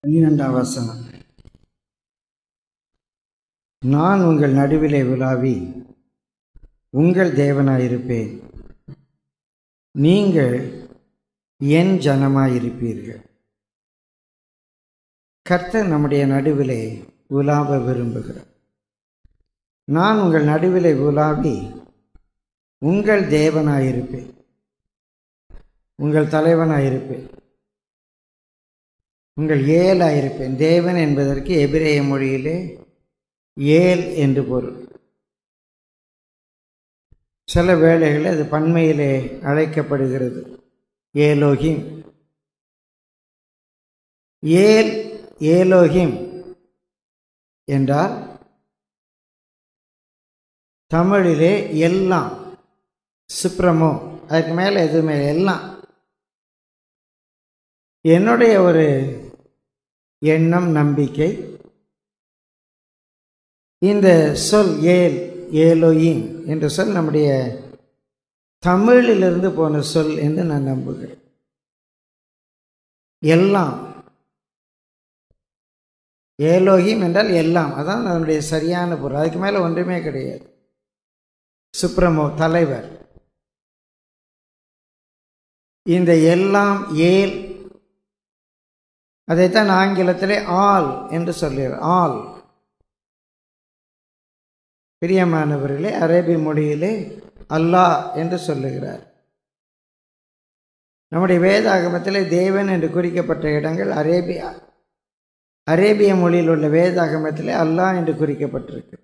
பன்னிரெண்டாம் வசனம் நான் உங்கள் நடுவிலே விழாவி உங்கள் தேவனாயிருப்பேன் நீங்கள் என் ஜனமாயிருப்பீர்கள் கர்த்தர் நம்முடைய நடுவிலே உலாவ விரும்புகிறார் நான் உங்கள் நடுவிலே உலாவி உங்கள் தேவனாயிருப்பேன் உங்கள் தலைவனாயிருப்பேன் உங்கள் ஏலாயிருப்பேன் தேவன் என்பதற்கு எபிரேய மொழியிலே ஏல் என்று பொருள் சில வேளைகளில் அது பன்மையிலே அழைக்கப்படுகிறது ஏலோகிம் ஏல் ஏலோகிம் என்றால் தமிழிலே எல்லாம் சுப்ரமோ அதுக்கு மேலே எதுவுமே எல்லாம் என்னுடைய ஒரு எண்ணம் நம்பிக்கை இந்த சொல் ஏல் ஏலோயின் என்ற சொல் நம்முடைய தமிழிலிருந்து போன சொல் என்று நான் நம்புகிறேன் எல்லாம் ஏலோகிம் என்றால் எல்லாம் அதான் அதனுடைய சரியான பொருள் அதுக்கு மேலே ஒன்றுமே கிடையாது சுப்ரமோ தலைவர் இந்த எல்லாம் ஏல் அதைத்தான் ஆங்கிலத்திலே ஆல் என்று சொல்கிறார் ஆல் பிரியமானவர்களே அரேபிய மொழியிலே அல்லாஹ் என்று சொல்லுகிறார் நம்முடைய வேதாகமத்திலே தேவன் என்று குறிக்கப்பட்ட இடங்கள் அரேபியா அரேபிய மொழியில் உள்ள வேதாகமத்திலே அல்லாஹ் என்று குறிக்கப்பட்டிருக்கு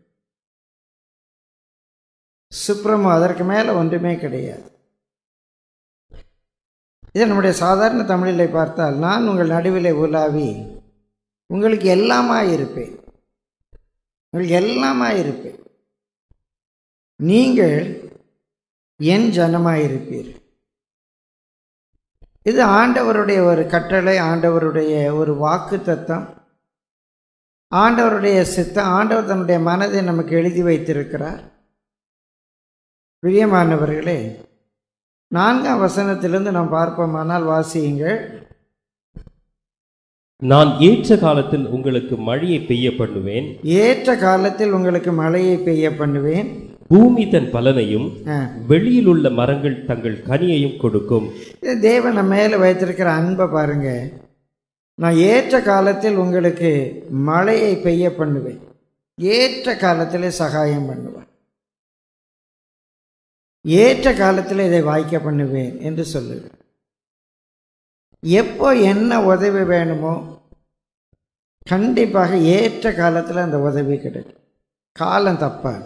சுப்ரமோ அதற்கு மேலே ஒன்றுமே கிடையாது இது நம்முடைய சாதாரண தமிழிலை பார்த்தால் நான் உங்கள் நடுவிலே உலாவி உங்களுக்கு எல்லாமாய் இருப்பேன் உங்களுக்கு எல்லாமாய் இருப்பேன் நீங்கள் என் ஜனமாயிருப்பீர் இது ஆண்டவருடைய ஒரு கட்டளை ஆண்டவருடைய ஒரு வாக்கு தத்தம் ஆண்டவருடைய சித்தம் ஆண்டவர் தன்னுடைய மனதை நமக்கு எழுதி வைத்திருக்கிறார் பிரியமானவர்களே நான்காம் வசனத்திலிருந்து நாம் பார்ப்போமானால் வாசியுங்கள் நான் ஏற்ற காலத்தில் உங்களுக்கு மழையை பெய்ய பண்ணுவேன் ஏற்ற காலத்தில் உங்களுக்கு மழையை பெய்ய பண்ணுவேன் பூமி தன் பலனையும் ஆ. வெளியில் உள்ள மரங்கள் தங்கள் கனியையும் கொடுக்கும் இது தேவன் நம்ம மேலே வைத்திருக்கிற அன்பை பாருங்க நான் ஏற்ற காலத்தில் உங்களுக்கு மழையை பெய்ய பண்ணுவேன் ஏற்ற காலத்திலே சகாயம் பண்ணுவேன் ஏற்ற காலத்தில் இதை வாய்க்க பண்ணுவேன் என்று சொல்லுவேன் எப்போ என்ன உதவி வேணுமோ கண்டிப்பாக ஏற்ற காலத்தில் அந்த உதவி கிடைக்கும் காலம் தப்பாது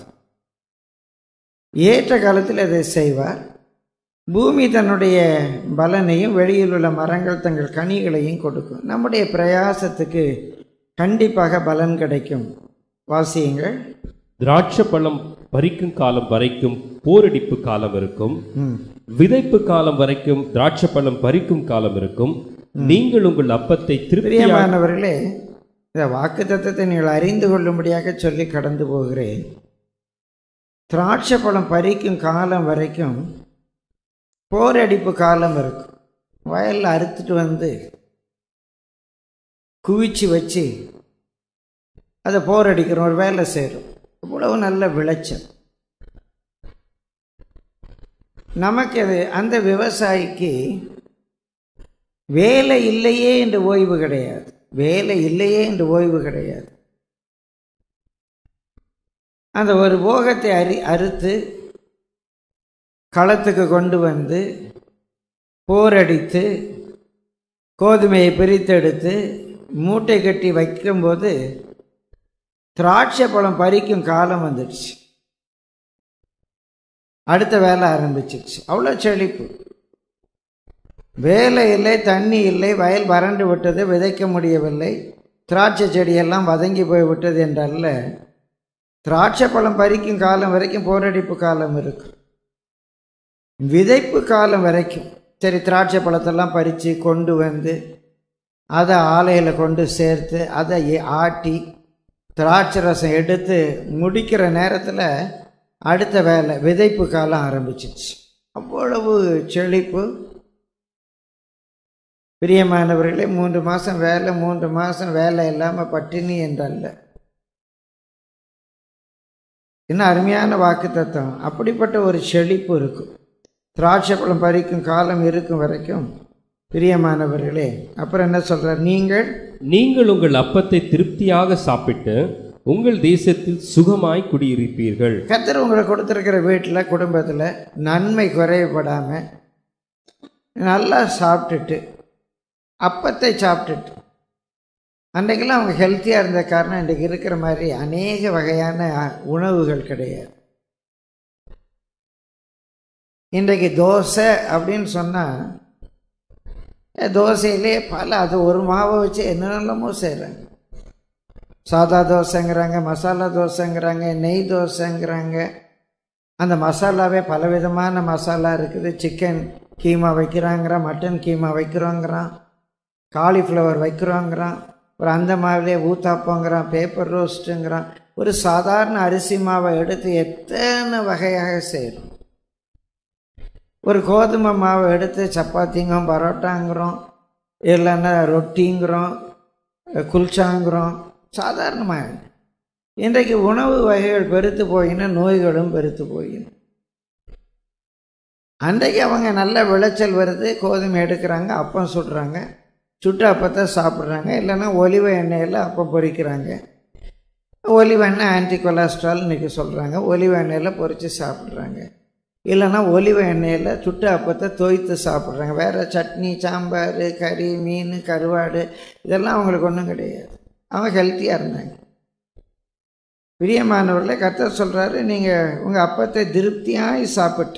ஏற்ற காலத்தில் இதை செய்வார் பூமி தன்னுடைய பலனையும் வெளியில் உள்ள மரங்கள் தங்கள் கனிகளையும் கொடுக்கும் நம்முடைய பிரயாசத்துக்கு கண்டிப்பாக பலன் கிடைக்கும் வாசியுங்கள் திராட்சை பழம் பறிக்கும் காலம் வரைக்கும் போரடிப்பு காலம் இருக்கும் ம் விதைப்பு காலம் வரைக்கும் திராட்சை பழம் பறிக்கும் காலம் இருக்கும் நீங்கள் உங்கள் அப்பத்தை திருப்தியாக பிரியமானவர்களே இந்த வாக்கு தத்துவத்தை நீங்கள் அறிந்து கொள்ளும்படியாக சொல்லி கடந்து போகிறேன் திராட்சை பழம் பறிக்கும் காலம் வரைக்கும் போரடிப்பு காலம் இருக்கும் வயலில் அறுத்துட்டு வந்து குவிச்சு வச்சு அதை போரடிக்கிறோம் ஒரு வேலை செய்கிறோம் இவ்வளவு நல்ல விளைச்சல் நமக்கு அது அந்த விவசாயிக்கு வேலை இல்லையே என்று ஓய்வு கிடையாது வேலை இல்லையே என்று ஓய்வு கிடையாது அந்த ஒரு போகத்தை அறி அறுத்து களத்துக்கு கொண்டு வந்து போரடித்து கோதுமையை பிரித்தெடுத்து மூட்டை கட்டி வைக்கும்போது திராட்சை பழம் பறிக்கும் காலம் வந்துடுச்சு அடுத்த வேலை ஆரம்பிச்சிருச்சு அவ்வளோ செழிப்பு வேலை இல்லை தண்ணி இல்லை வயல் வறண்டு விட்டது விதைக்க முடியவில்லை திராட்சை செடியெல்லாம் வதங்கி போய் விட்டது என்றல்ல திராட்சை பழம் பறிக்கும் காலம் வரைக்கும் போரடிப்பு காலம் இருக்கும் விதைப்பு காலம் வரைக்கும் சரி திராட்சை பழத்தெல்லாம் பறித்து கொண்டு வந்து அதை ஆலையில் கொண்டு சேர்த்து அதை எ- ஆட்டி திராட்சை ரசம் எடுத்து முடிக்கிற நேரத்தில் அடுத்த வேலை விதைப்பு காலம் ஆரம்பிச்சிச்சு அவ்வளவு செழிப்பு பிரியமானவர்களே மூன்று மாதம் வேலை மூன்று மாதம் வேலை இல்லாமல் பட்டினி என்றல்ல இன்னும் அருமையான வாக்கு தத்துவம் அப்படிப்பட்ட ஒரு செழிப்பு இருக்கும் திராட்சை பழம் பறிக்கும் காலம் இருக்கும் வரைக்கும் பிரியமானவர்களே அப்புறம் என்ன சொல்றார் நீங்கள் நீங்கள் உங்கள் அப்பத்தை திருப்தியாக சாப்பிட்டு உங்கள் தேசத்தில் சுகமாய் குடியிருப்பீர்கள் கத்தர் உங்களுக்கு கொடுத்துருக்கிற வீட்டில் குடும்பத்தில் நன்மை குறைவுபடாமல் நல்லா சாப்பிட்டுட்டு அப்பத்தை சாப்பிட்டுட்டு அன்றைக்கெல்லாம் அவங்க ஹெல்த்தியாக இருந்த காரணம் இன்றைக்கு இருக்கிற மாதிரி அநேக வகையான உணவுகள் கிடையாது இன்றைக்கு தோசை அப்படின்னு சொன்னால் தோசையிலே பல அது ஒரு மாவை வச்சு என்னென்னமோ செய்கிறாங்க சாதா தோசைங்கிறாங்க மசாலா தோசைங்கிறாங்க நெய் தோசைங்கிறாங்க அந்த மசாலாவே பலவிதமான மசாலா இருக்குது சிக்கன் கீமா வைக்கிறாங்கிறான் மட்டன் கீமா வைக்கிறோங்கிறான் காலிஃப்ளவர் வைக்கிறோங்கிறான் ஒரு அந்த மாவிலே ஊத்தாப்போங்கிறான் பேப்பர் ரோஸ்ட்டுங்கிறான் ஒரு சாதாரண அரிசி மாவை எடுத்து எத்தனை வகையாக செய்கிறோம் ஒரு கோதுமை மாவை எடுத்து சப்பாத்திங்கிறோம் பரோட்டாங்கிறோம் இல்லைன்னா ரொட்டிங்கிறோம் குல்ச்சாங்கிறோம் சாதாரணமாக இன்றைக்கு உணவு வகைகள் பெருத்து போயின நோய்களும் பெருத்து போயின அன்றைக்கு அவங்க நல்ல விளைச்சல் வருது கோதுமை எடுக்கிறாங்க அப்பம் சுடுறாங்க சுட்டு அப்பத்தை சாப்பிட்றாங்க இல்லைன்னா ஒலிவ எண்ணெயில் அப்பம் பொரிக்கிறாங்க ஒலிவ எண்ணெய் ஆன்டி கொலஸ்ட்ரால் இன்றைக்கி சொல்கிறாங்க ஒலிவ எண்ணெயில் பொரித்து சாப்பிட்றாங்க இல்லைன்னா ஒலிவ எண்ணெயில் சுட்டு அப்பத்தை தோய்த்து சாப்பிட்றாங்க வேறு சட்னி சாம்பார் கறி மீன் கருவாடு இதெல்லாம் அவங்களுக்கு ஒன்றும் கிடையாது அவங்க ஹெல்த்தியாக இருந்தாங்க பிரியமானவர்களே கத்தர் சொல்கிறாரு நீங்கள் உங்கள் அப்பத்தை திருப்தியாய் சாப்பிட்டு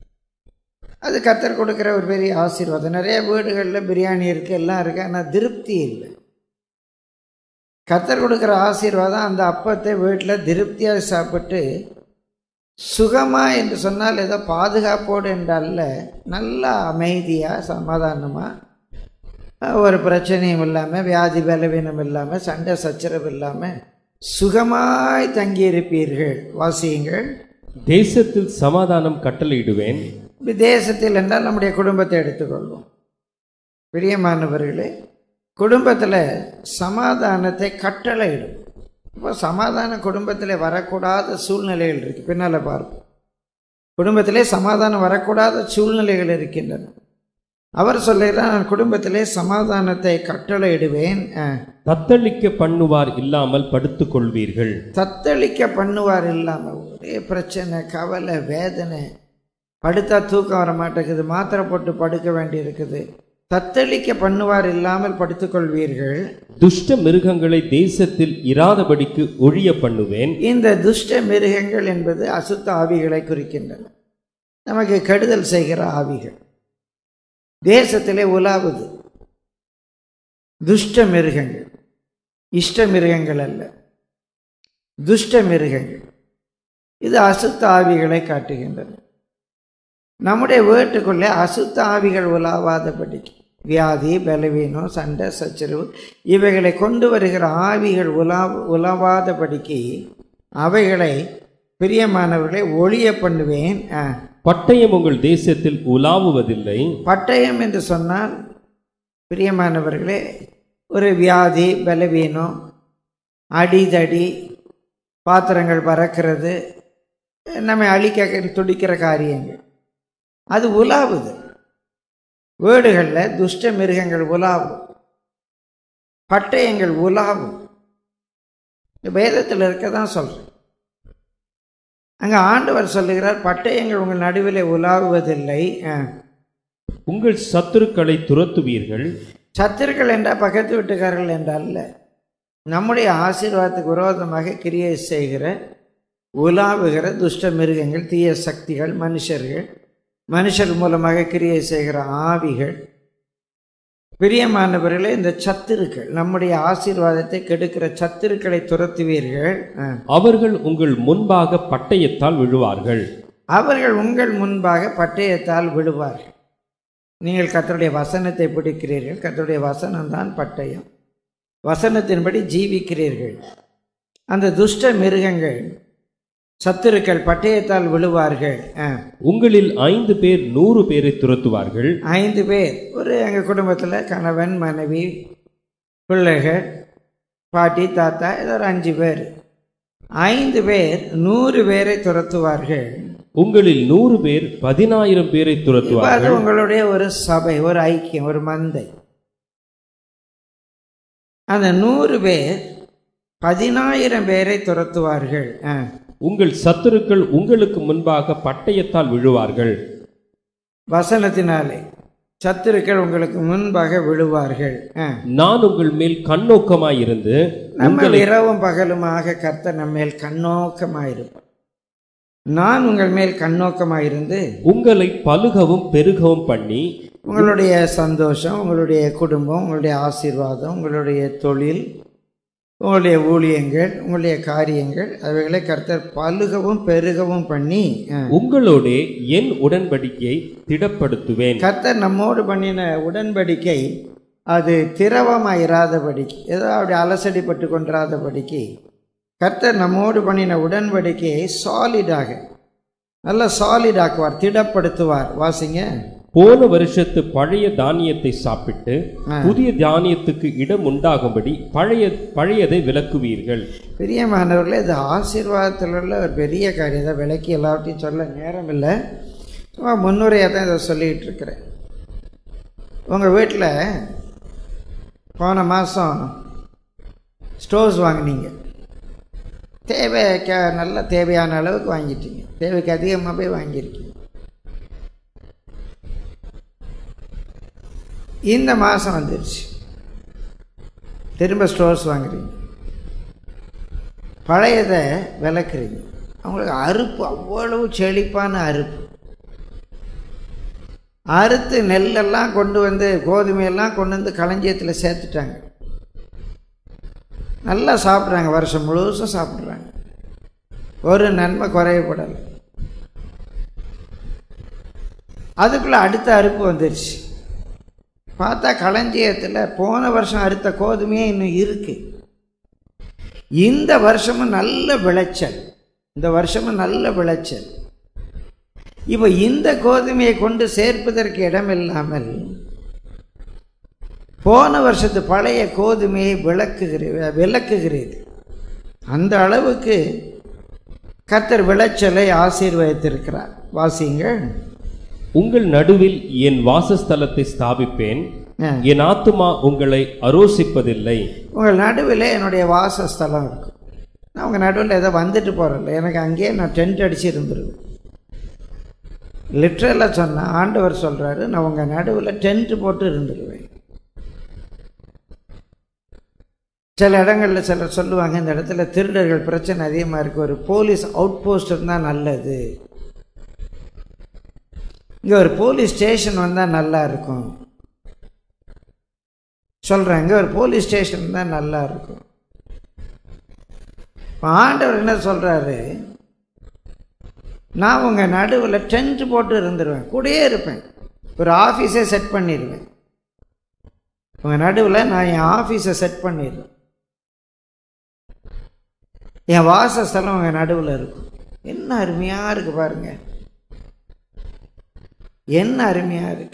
அது கத்தர் கொடுக்குற ஒரு பெரிய ஆசீர்வாதம் நிறைய வீடுகளில் பிரியாணி இருக்குது எல்லாம் இருக்குது ஆனால் திருப்தி இல்லை கத்தர் கொடுக்குற ஆசீர்வாதம் அந்த அப்பத்தை வீட்டில் திருப்தியாக சாப்பிட்டு சுகமாக என்று சொன்னால் ஏதோ பாதுகாப்போடு என்றல்ல நல்லா அமைதியாக சமாதானமாக ஒரு பிரச்சனையும் இல்லாமல் வியாதி பலவீனம் இல்லாமல் சண்டை சச்சரவு இல்லாமல் சுகமாய் தங்கியிருப்பீர்கள் வாசியுங்கள் தேசத்தில் சமாதானம் கட்டளையிடுவேன் தேசத்தில் என்றால் நம்முடைய குடும்பத்தை எடுத்துக்கொள்வோம் பிரியமானவர்களே குடும்பத்தில் சமாதானத்தை கட்டளையிடும் இப்போ சமாதான குடும்பத்தில் வரக்கூடாத சூழ்நிலைகள் இருக்கு பின்னால் பார்ப்போம் குடும்பத்திலே சமாதானம் வரக்கூடாத சூழ்நிலைகள் இருக்கின்றன அவர் சொல்லுகிறார் நான் குடும்பத்திலே சமாதானத்தை கட்டளையிடுவேன் அஹ், தத்தளிக்க பண்ணுவார் இல்லாமல் படுத்துக் கொள்வீர்கள் தத்தளிக்க பண்ணுவார் இல்லாமல் ஒரே பிரச்சனை கவலை வேதனை படுத்தா தூக்கம் வர மாட்டேங்குது மாத்திரை போட்டு படுக்க வேண்டியிருக்குது தத்தளிக்க பண்ணுவார் இல்லாமல் படுத்துக்கொள்வீர்கள் துஷ்ட மிருகங்களை தேசத்தில் இராதபடிக்கு ஒழிய பண்ணுவேன் இந்த துஷ்ட மிருகங்கள் என்பது அசுத்த ஆவிகளை குறிக்கின்றன நமக்கு கெடுதல் செய்கிற ஆவிகள் தேசத்திலே உலாவுது துஷ்ட மிருகங்கள் இஷ்ட மிருகங்கள் அல்ல துஷ்ட மிருகங்கள் இது அசுத்த ஆவிகளை காட்டுகின்றன நம்முடைய வீட்டுக்குள்ளே அசுத்த ஆவிகள் உலாவாதபடிக்கு வியாதி பலவீனம் சண்டை சச்சரவு இவைகளை கொண்டு வருகிற ஆவிகள் உலா உலாவாதபடிக்கு அவைகளை பிரியமானவர்களை ஒளிய பண்ணுவேன் ஆ. பட்டயம் உங்கள் தேசத்தில் உலாவுவதில்லை பட்டயம் என்று சொன்னால் பிரியமானவர்களே ஒரு வியாதி பலவீனம் அடிதடி பாத்திரங்கள் பறக்கிறது நம்மை அழிக்க துடிக்கிற காரியங்கள் அது உலாவுது வீடுகளில் துஷ்ட மிருகங்கள் உலாவும் பட்டயங்கள் உலாவும் வேதத்தில் இருக்க தான் சொல்கிறேன் அங்கே ஆண்டவர் சொல்லுகிறார் பட்டயங்கள் உங்கள் நடுவிலே உலாவுவதில்லை ஆ. உங்கள் சத்துருக்களை துரத்துவீர்கள் சத்துருக்கள் என்றால் பக்கத்து வீட்டுக்காரர்கள் என்றால் அல்ல நம்முடைய ஆசீர்வாதத்துக்கு விரோதமாக கிரியை செய்கிற உலாவுகிற துஷ்ட மிருகங்கள் தீய சக்திகள் மனுஷர்கள் மனுஷர் மூலமாக கிரியை செய்கிற ஆவிகள் பிரியமானவர்களே இந்த சத்துருக்கள் நம்முடைய ஆசீர்வாதத்தை கெடுக்கிற சத்துருக்களை துரத்துவீர்கள் ஆ. அவர்கள் உங்கள் முன்பாக பட்டயத்தால் விழுவார்கள் அவர்கள் உங்கள் முன்பாக பட்டயத்தால் விழுவார்கள் நீங்கள் கர்த்தருடைய வசனத்தை பிடிக்கிறீர்கள் கர்த்தருடைய வசனம்தான் பட்டயம் வசனத்தின்படி ஜீவிக்கிறீர்கள் அந்த துஷ்ட மிருகங்கள் சத்துருக்கள் பட்டயத்தால் விழுவார்கள் ஆ. உங்களில் ஐந்து பேர் நூறு பேரை துரத்துவார்கள் ஐந்து பேர் ஒரு எங்கள் குடும்பத்தில் கணவன் மனைவி பிள்ளைகள் பாட்டி தாத்தா ஏதோ ஒரு அஞ்சு பேர் ஐந்து பேர் நூறு பேரை துரத்துவார்கள் உங்களில் நூறு பேர் பதினாயிரம் பேரை இப்ப அது துரத்துவார்கள் உங்களுடைய ஒரு சபை ஒரு ஐக்கியம் ஒரு மந்தை அந்த நூறு பேர் பதினாயிரம் பேரை துரத்துவார்கள் ஆ. உங்கள் சத்துருக்கள் உங்களுக்கு முன்பாக பட்டயத்தால் விழுவார்கள் வசனத்தினாலே சத்துருக்கள் உங்களுக்கு முன்பாக விழுவார்கள் ஆ. நான் உங்கள் மேல் கண்ணோக்கமாயிருந்து நம்ம இரவும் பகலுமாக கர்த்தர் நம்ம மேல் கண்ணோக்கமாயிருப்பார் நான் உங்கள் மேல் கண்ணோக்கமாயிருந்து உங்களை பலுகவும் பெருகவும் பண்ணி உங்களுடைய சந்தோஷம் உங்களுடைய குடும்பம் உங்களுடைய ஆசீர்வாதம் உங்களுடைய தொழில் உங்களுடைய ஊழியங்கள் உங்களுடைய காரியங்கள் அவைகளை கர்த்தர் பலுகவும் பெருகவும் பண்ணி ஆ, உங்களோடே என் உடன்படிக்கையை திடப்படுத்துவேன் கர்த்தர் நம்மோடு பண்ணின உடன்படிக்கை அது திரவமாயிராதபடிக்கு ஏதோ அப்படி அலசடிப்பட்டு கொண்டிராதபடிக்கு கர்த்தர் நம்மோடு பண்ணின உடன்படிக்கையை சாலிடாக நல்ல சாலிடாக்குவார் திடப்படுத்துவார் வாசிங்க போன வருஷத்து பழைய தானியத்தை சாப்பிட்டு ஆ. புதிய தானியத்துக்கு இடம் உண்டாகும்படி பழைய பழையதை விலக்குவீர்கள் பிரியமானவர்களே இது ஆசீர்வாதத்தில் உள்ள ஒரு பெரிய காரியம் இதை விளக்கி எல்லாவற்றையும் சொல்ல நேரம் இல்லை சும்மா முன்னுரையாக தான் இதை சொல்லிகிட்டு இருக்கிறேன் உங்கள் வீட்டில் போன மாதம் ஸ்டோவ்ஸ் வாங்கினீங்க தேவைக்க நல்ல தேவையான அளவுக்கு வாங்கிட்டீங்க தேவைக்கு அதிகமாக போய் வாங்கியிருக்கீங்க இந்த மாதம் வந்துருச்சு திரும்ப ஸ்டோர்ஸ் வாங்குறீங்க பழையதை விளக்குறீங்க அவங்களுக்கு அறுப்பு அவ்வளவு செழிப்பான அறுப்பு அறுத்து நெல்லெல்லாம் கொண்டு வந்து கோதுமையெல்லாம் கொண்டு வந்து களஞ்சியத்தில் சேர்த்துட்டாங்க நல்லா சாப்பிட்றாங்க வருஷம் முழுசும் சாப்பிட்றாங்க ஒரு நன்மை குறையப்படலை அதுக்குள்ளே அடுத்த அறுப்பு வந்துருச்சு பார்த்தா களஞ்சியத்தில் போன வருஷம் அறுத்த கோதுமையே இன்னும் இருக்குது இந்த வருஷமும் நல்ல விளைச்சல் இந்த வருஷமும் நல்ல விளைச்சல் இப்போ இந்த கோதுமையை கொண்டு சேர்ப்பதற்கு இடமில்லாமல் போன வருஷத்து பழைய கோதுமையை விளக்குகிற விளக்குகிறது அந்த அளவுக்கு கர்த்தர் விளைச்சலை ஆசீர்வதித்திருக்கிறார் வாசிங்கள் உங்கள் நடுவில் என் வாசஸ்தலத்தை ஸ்தாபிப்பேன் ஆ. என் ஆத்துமா உங்களை அரோசிப்பதில்லை உங்கள் நடுவில் என்னுடைய வாசஸ்தலம் இருக்கும் நான் உங்கள் நடுவில் ஏதோ வந்துட்டு போகிறேன்ல எனக்கு அங்கேயே நான் டென்ட் அடிச்சு இருந்துருவேன் லிட்ரலாக சொன்னேன் ஆண்டவர் சொல்கிறாரு நான் உங்கள் நடுவில் டென்ட் போட்டு இருந்துருவேன் சில இடங்களில் சிலர் சொல்லுவாங்க இந்த இடத்துல திருடர்கள் பிரச்சனை அதிகமாக இருக்குது ஒரு போலீஸ் அவுட் போஸ்ட் இருந்தால் நல்லது இங்கே ஒரு போலீஸ் ஸ்டேஷன் வந்தால் நல்லா இருக்கும் சொல்கிறாங்க ஒரு போலீஸ் ஸ்டேஷன் தான் நல்லா இருக்கும் இப்ப ஆண்டவர் என்ன சொல்கிறாரு நான் உங்கள் நடுவில் டென்ட் போட்டு இருந்துருவேன் கூடயே இருப்பேன் ஒரு ஆஃபீஸே செட் பண்ணிடுவேன் உங்கள் நடுவில் நான் என் ஆஃபீஸை செட் பண்ணிடுவேன் என் வாசஸ்தலம் உங்கள் நடுவில் இருக்கும் என்ன அருமையாக இருக்கு பாருங்க என்ன அருமையாக இருக்கு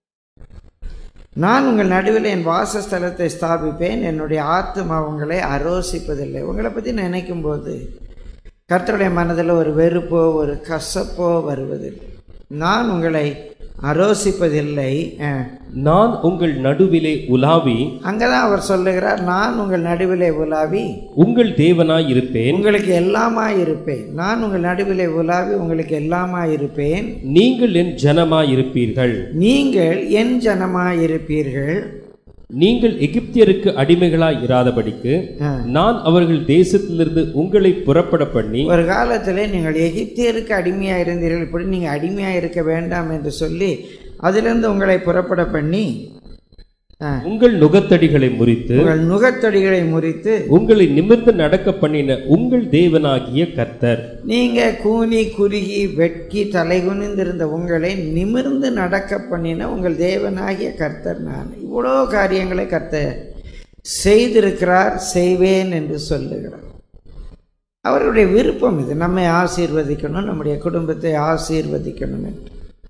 நான் உங்கள் நடுவில் என் வாசஸ்தலத்தை ஸ்தாபிப்பேன் என்னுடைய ஆத்மா உங்களை அரோசிப்பதில்லை உங்களை பற்றி நினைக்கும் போது கர்த்தருடைய மனதில் ஒரு வெறுப்போ ஒரு கசப்போ வருவதில்லை நான் உங்களை அரோசிப்பதில்லை நான் உங்கள் நடுவிலே உலாவி அங்கே தான் அவர் சொல்லுகிறார் நான் உங்கள் நடுவிலே உலாவி உங்கள் தேவனாய் இருப்பேன் உங்களுக்கு எல்லாமா இருப்பேன் நான் உங்கள் நடுவிலே உலாவி உங்களுக்கு எல்லாமா இருப்பேன் நீங்கள் என் ஜனமாய் இருப்பீர்கள் நீங்கள் என் ஜனமாய் இருப்பீர்கள் நீங்கள் எகிப்தியருக்கு அடிமைகளாய் இராதபடிக்கு ஆ. நான் அவர்கள் தேசத்திலிருந்து உங்களை புறப்பட பண்ணி ஒரு காலத்தில் நீங்கள் எகிப்தியருக்கு அடிமையாக இருந்தீர்கள் இப்படி நீங்கள் அடிமையாக இருக்க வேண்டாம் என்று சொல்லி அதிலிருந்து உங்களை புறப்பட பண்ணி ஆ, உங்கள் நுகத்தடிகளை முறித்து உங்கள் நுகத்தொடிகளை முறித்து உங்களை நிமிர்ந்து நடக்க பண்ணின உங்கள் தேவனாகிய கர்த்தர் நீங்கள் கூனி குறுகி வெட்கி தலைகுனிந்திருந்த உங்களை நிமிர்ந்து நடக்க பண்ணின உங்கள் தேவனாகிய கர்த்தர் நான் இவ்வளோ காரியங்களை கர்த்தர் செய்திருக்கிறார் செய்வேன் என்று சொல்லுகிறார் அவருடைய விருப்பம் இது நம்மை ஆசீர்வதிக்கணும் நம்முடைய குடும்பத்தை ஆசீர்வதிக்கணும் என்று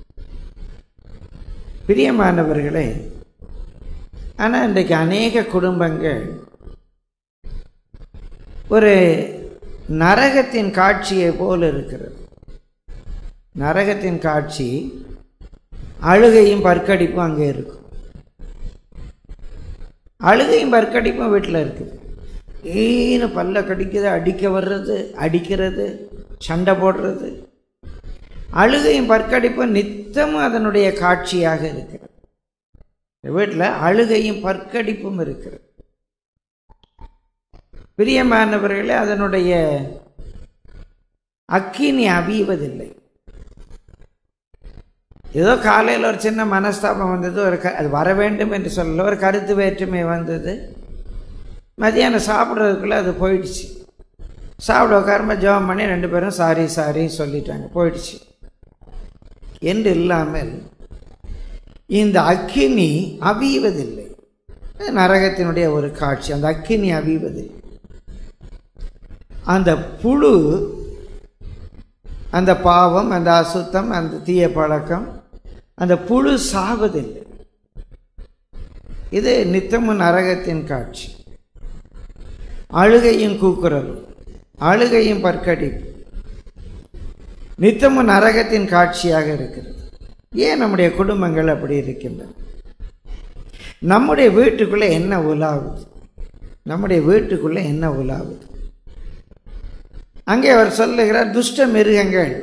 பிரியமானவர்களே ஆனால் இன்றைக்கு அநேக குடும்பங்கள் ஒரு நரகத்தின் காட்சியை போல் இருக்கிறது நரகத்தின் காட்சி அழுகையும் பற்கடிப்பும் அங்கே இருக்கும் அழுகையும் பற்கடிப்பும் வீட்டில் இருக்குது ஏன்னு பல்ல கடிக்குது அடிக்க வர்றது அடிக்கிறது சண்டை போடுறது அழுகையும் பற்கடிப்பும் நித்தமும் அதனுடைய காட்சியாக இருக்கிறது வீட்டில் அழுகையும் பற்கடிப்பும் இருக்கிறது பிரியமானவர்களே அதனுடைய அக்கினி அவிவதில்லை ஏதோ காலையில் ஒரு சின்ன மனஸ்தாபம் வந்தது ஒரு க அது வர வேண்டும் என்று சொல்லல ஒரு கருத்து வேற்றுமை வந்தது மதியானம் சாப்பிட்றதுக்குள்ளே அது போயிடுச்சு சாப்பிட உட்காரமா ஜெபம் பண்ணி ரெண்டு பேரும் சாரி சாரி சொல்லிட்டாங்க போயிடுச்சு என்று இல்லாமல் இந்த அக்கினி அவிவதில்லை நரகத்தினுடைய ஒரு காட்சி அந்த அக்கினி அவிவதில்லை அந்த புழு அந்த பாவம் அந்த அசுத்தம் அந்த தீய பழக்கம் அந்த புழு சாவதில்லை இது நித்தமும் நரகத்தின் காட்சி அழுகையும் கூக்குரலும் அழுகையும் பற்கடிப்பு நித்தமும் நரகத்தின் காட்சியாக இருக்கிறது ஏன் நம்முடைய குடும்பங்கள் அப்படி இருக்கின்றன நம்முடைய வீட்டுக்குள்ளே என்ன உலாவுது நம்முடைய வீட்டுக்குள்ளே என்ன உலாவுது அங்கே அவர் சொல்லுகிறார் துஷ்ட மிருகங்கள்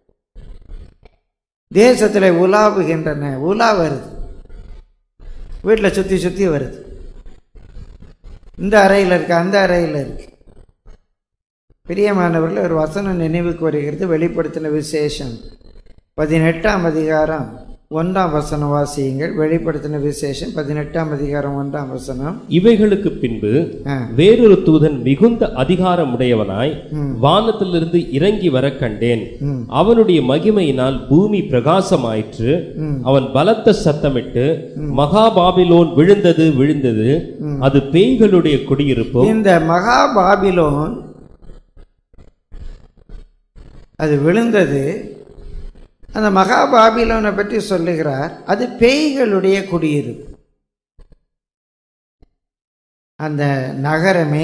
தேசத்தில் உலாவுகின்றன உலா வருது வீட்டில் சுற்றி சுற்றி வருது இந்த அறையில் இருக்கு அந்த அறையில் இருக்கு பிரியமானவர்கள் ஒரு வசனம் நினைவுக்கு வருகிறது வெளிப்படுத்தின விசேஷம் பதினெட்டாம் அதிகாரம் ஒன்றாம் வசனம் வாசியுங்கள் வெளிப்படுத்தின விசேஷம் பதினெட்டாம் அதிகாரம் ஒன்றாம் வசனம் இவைகளுக்கு பின்பு ஆ. வேறொரு தூதன் மிகுந்த அதிகாரமுடையவனாய் வானத்திலிருந்து இறங்கி வர கண்டேன் அவனுடைய மகிமையினால் பூமி பிரகாசமாயிற்று அவன் பலத்த சத்தமிட்டு மகாபாபிலோன் விழுந்தது விழுந்தது அது பேய்களுடைய குடியிருப்பும் இந்த மகா பாபிலோன் அது விழுந்தது அந்த மகா பாபிலோனை பற்றி சொல்லுகிறார் அது பேய்களுடைய குடியிருப்பு அந்த நகரமே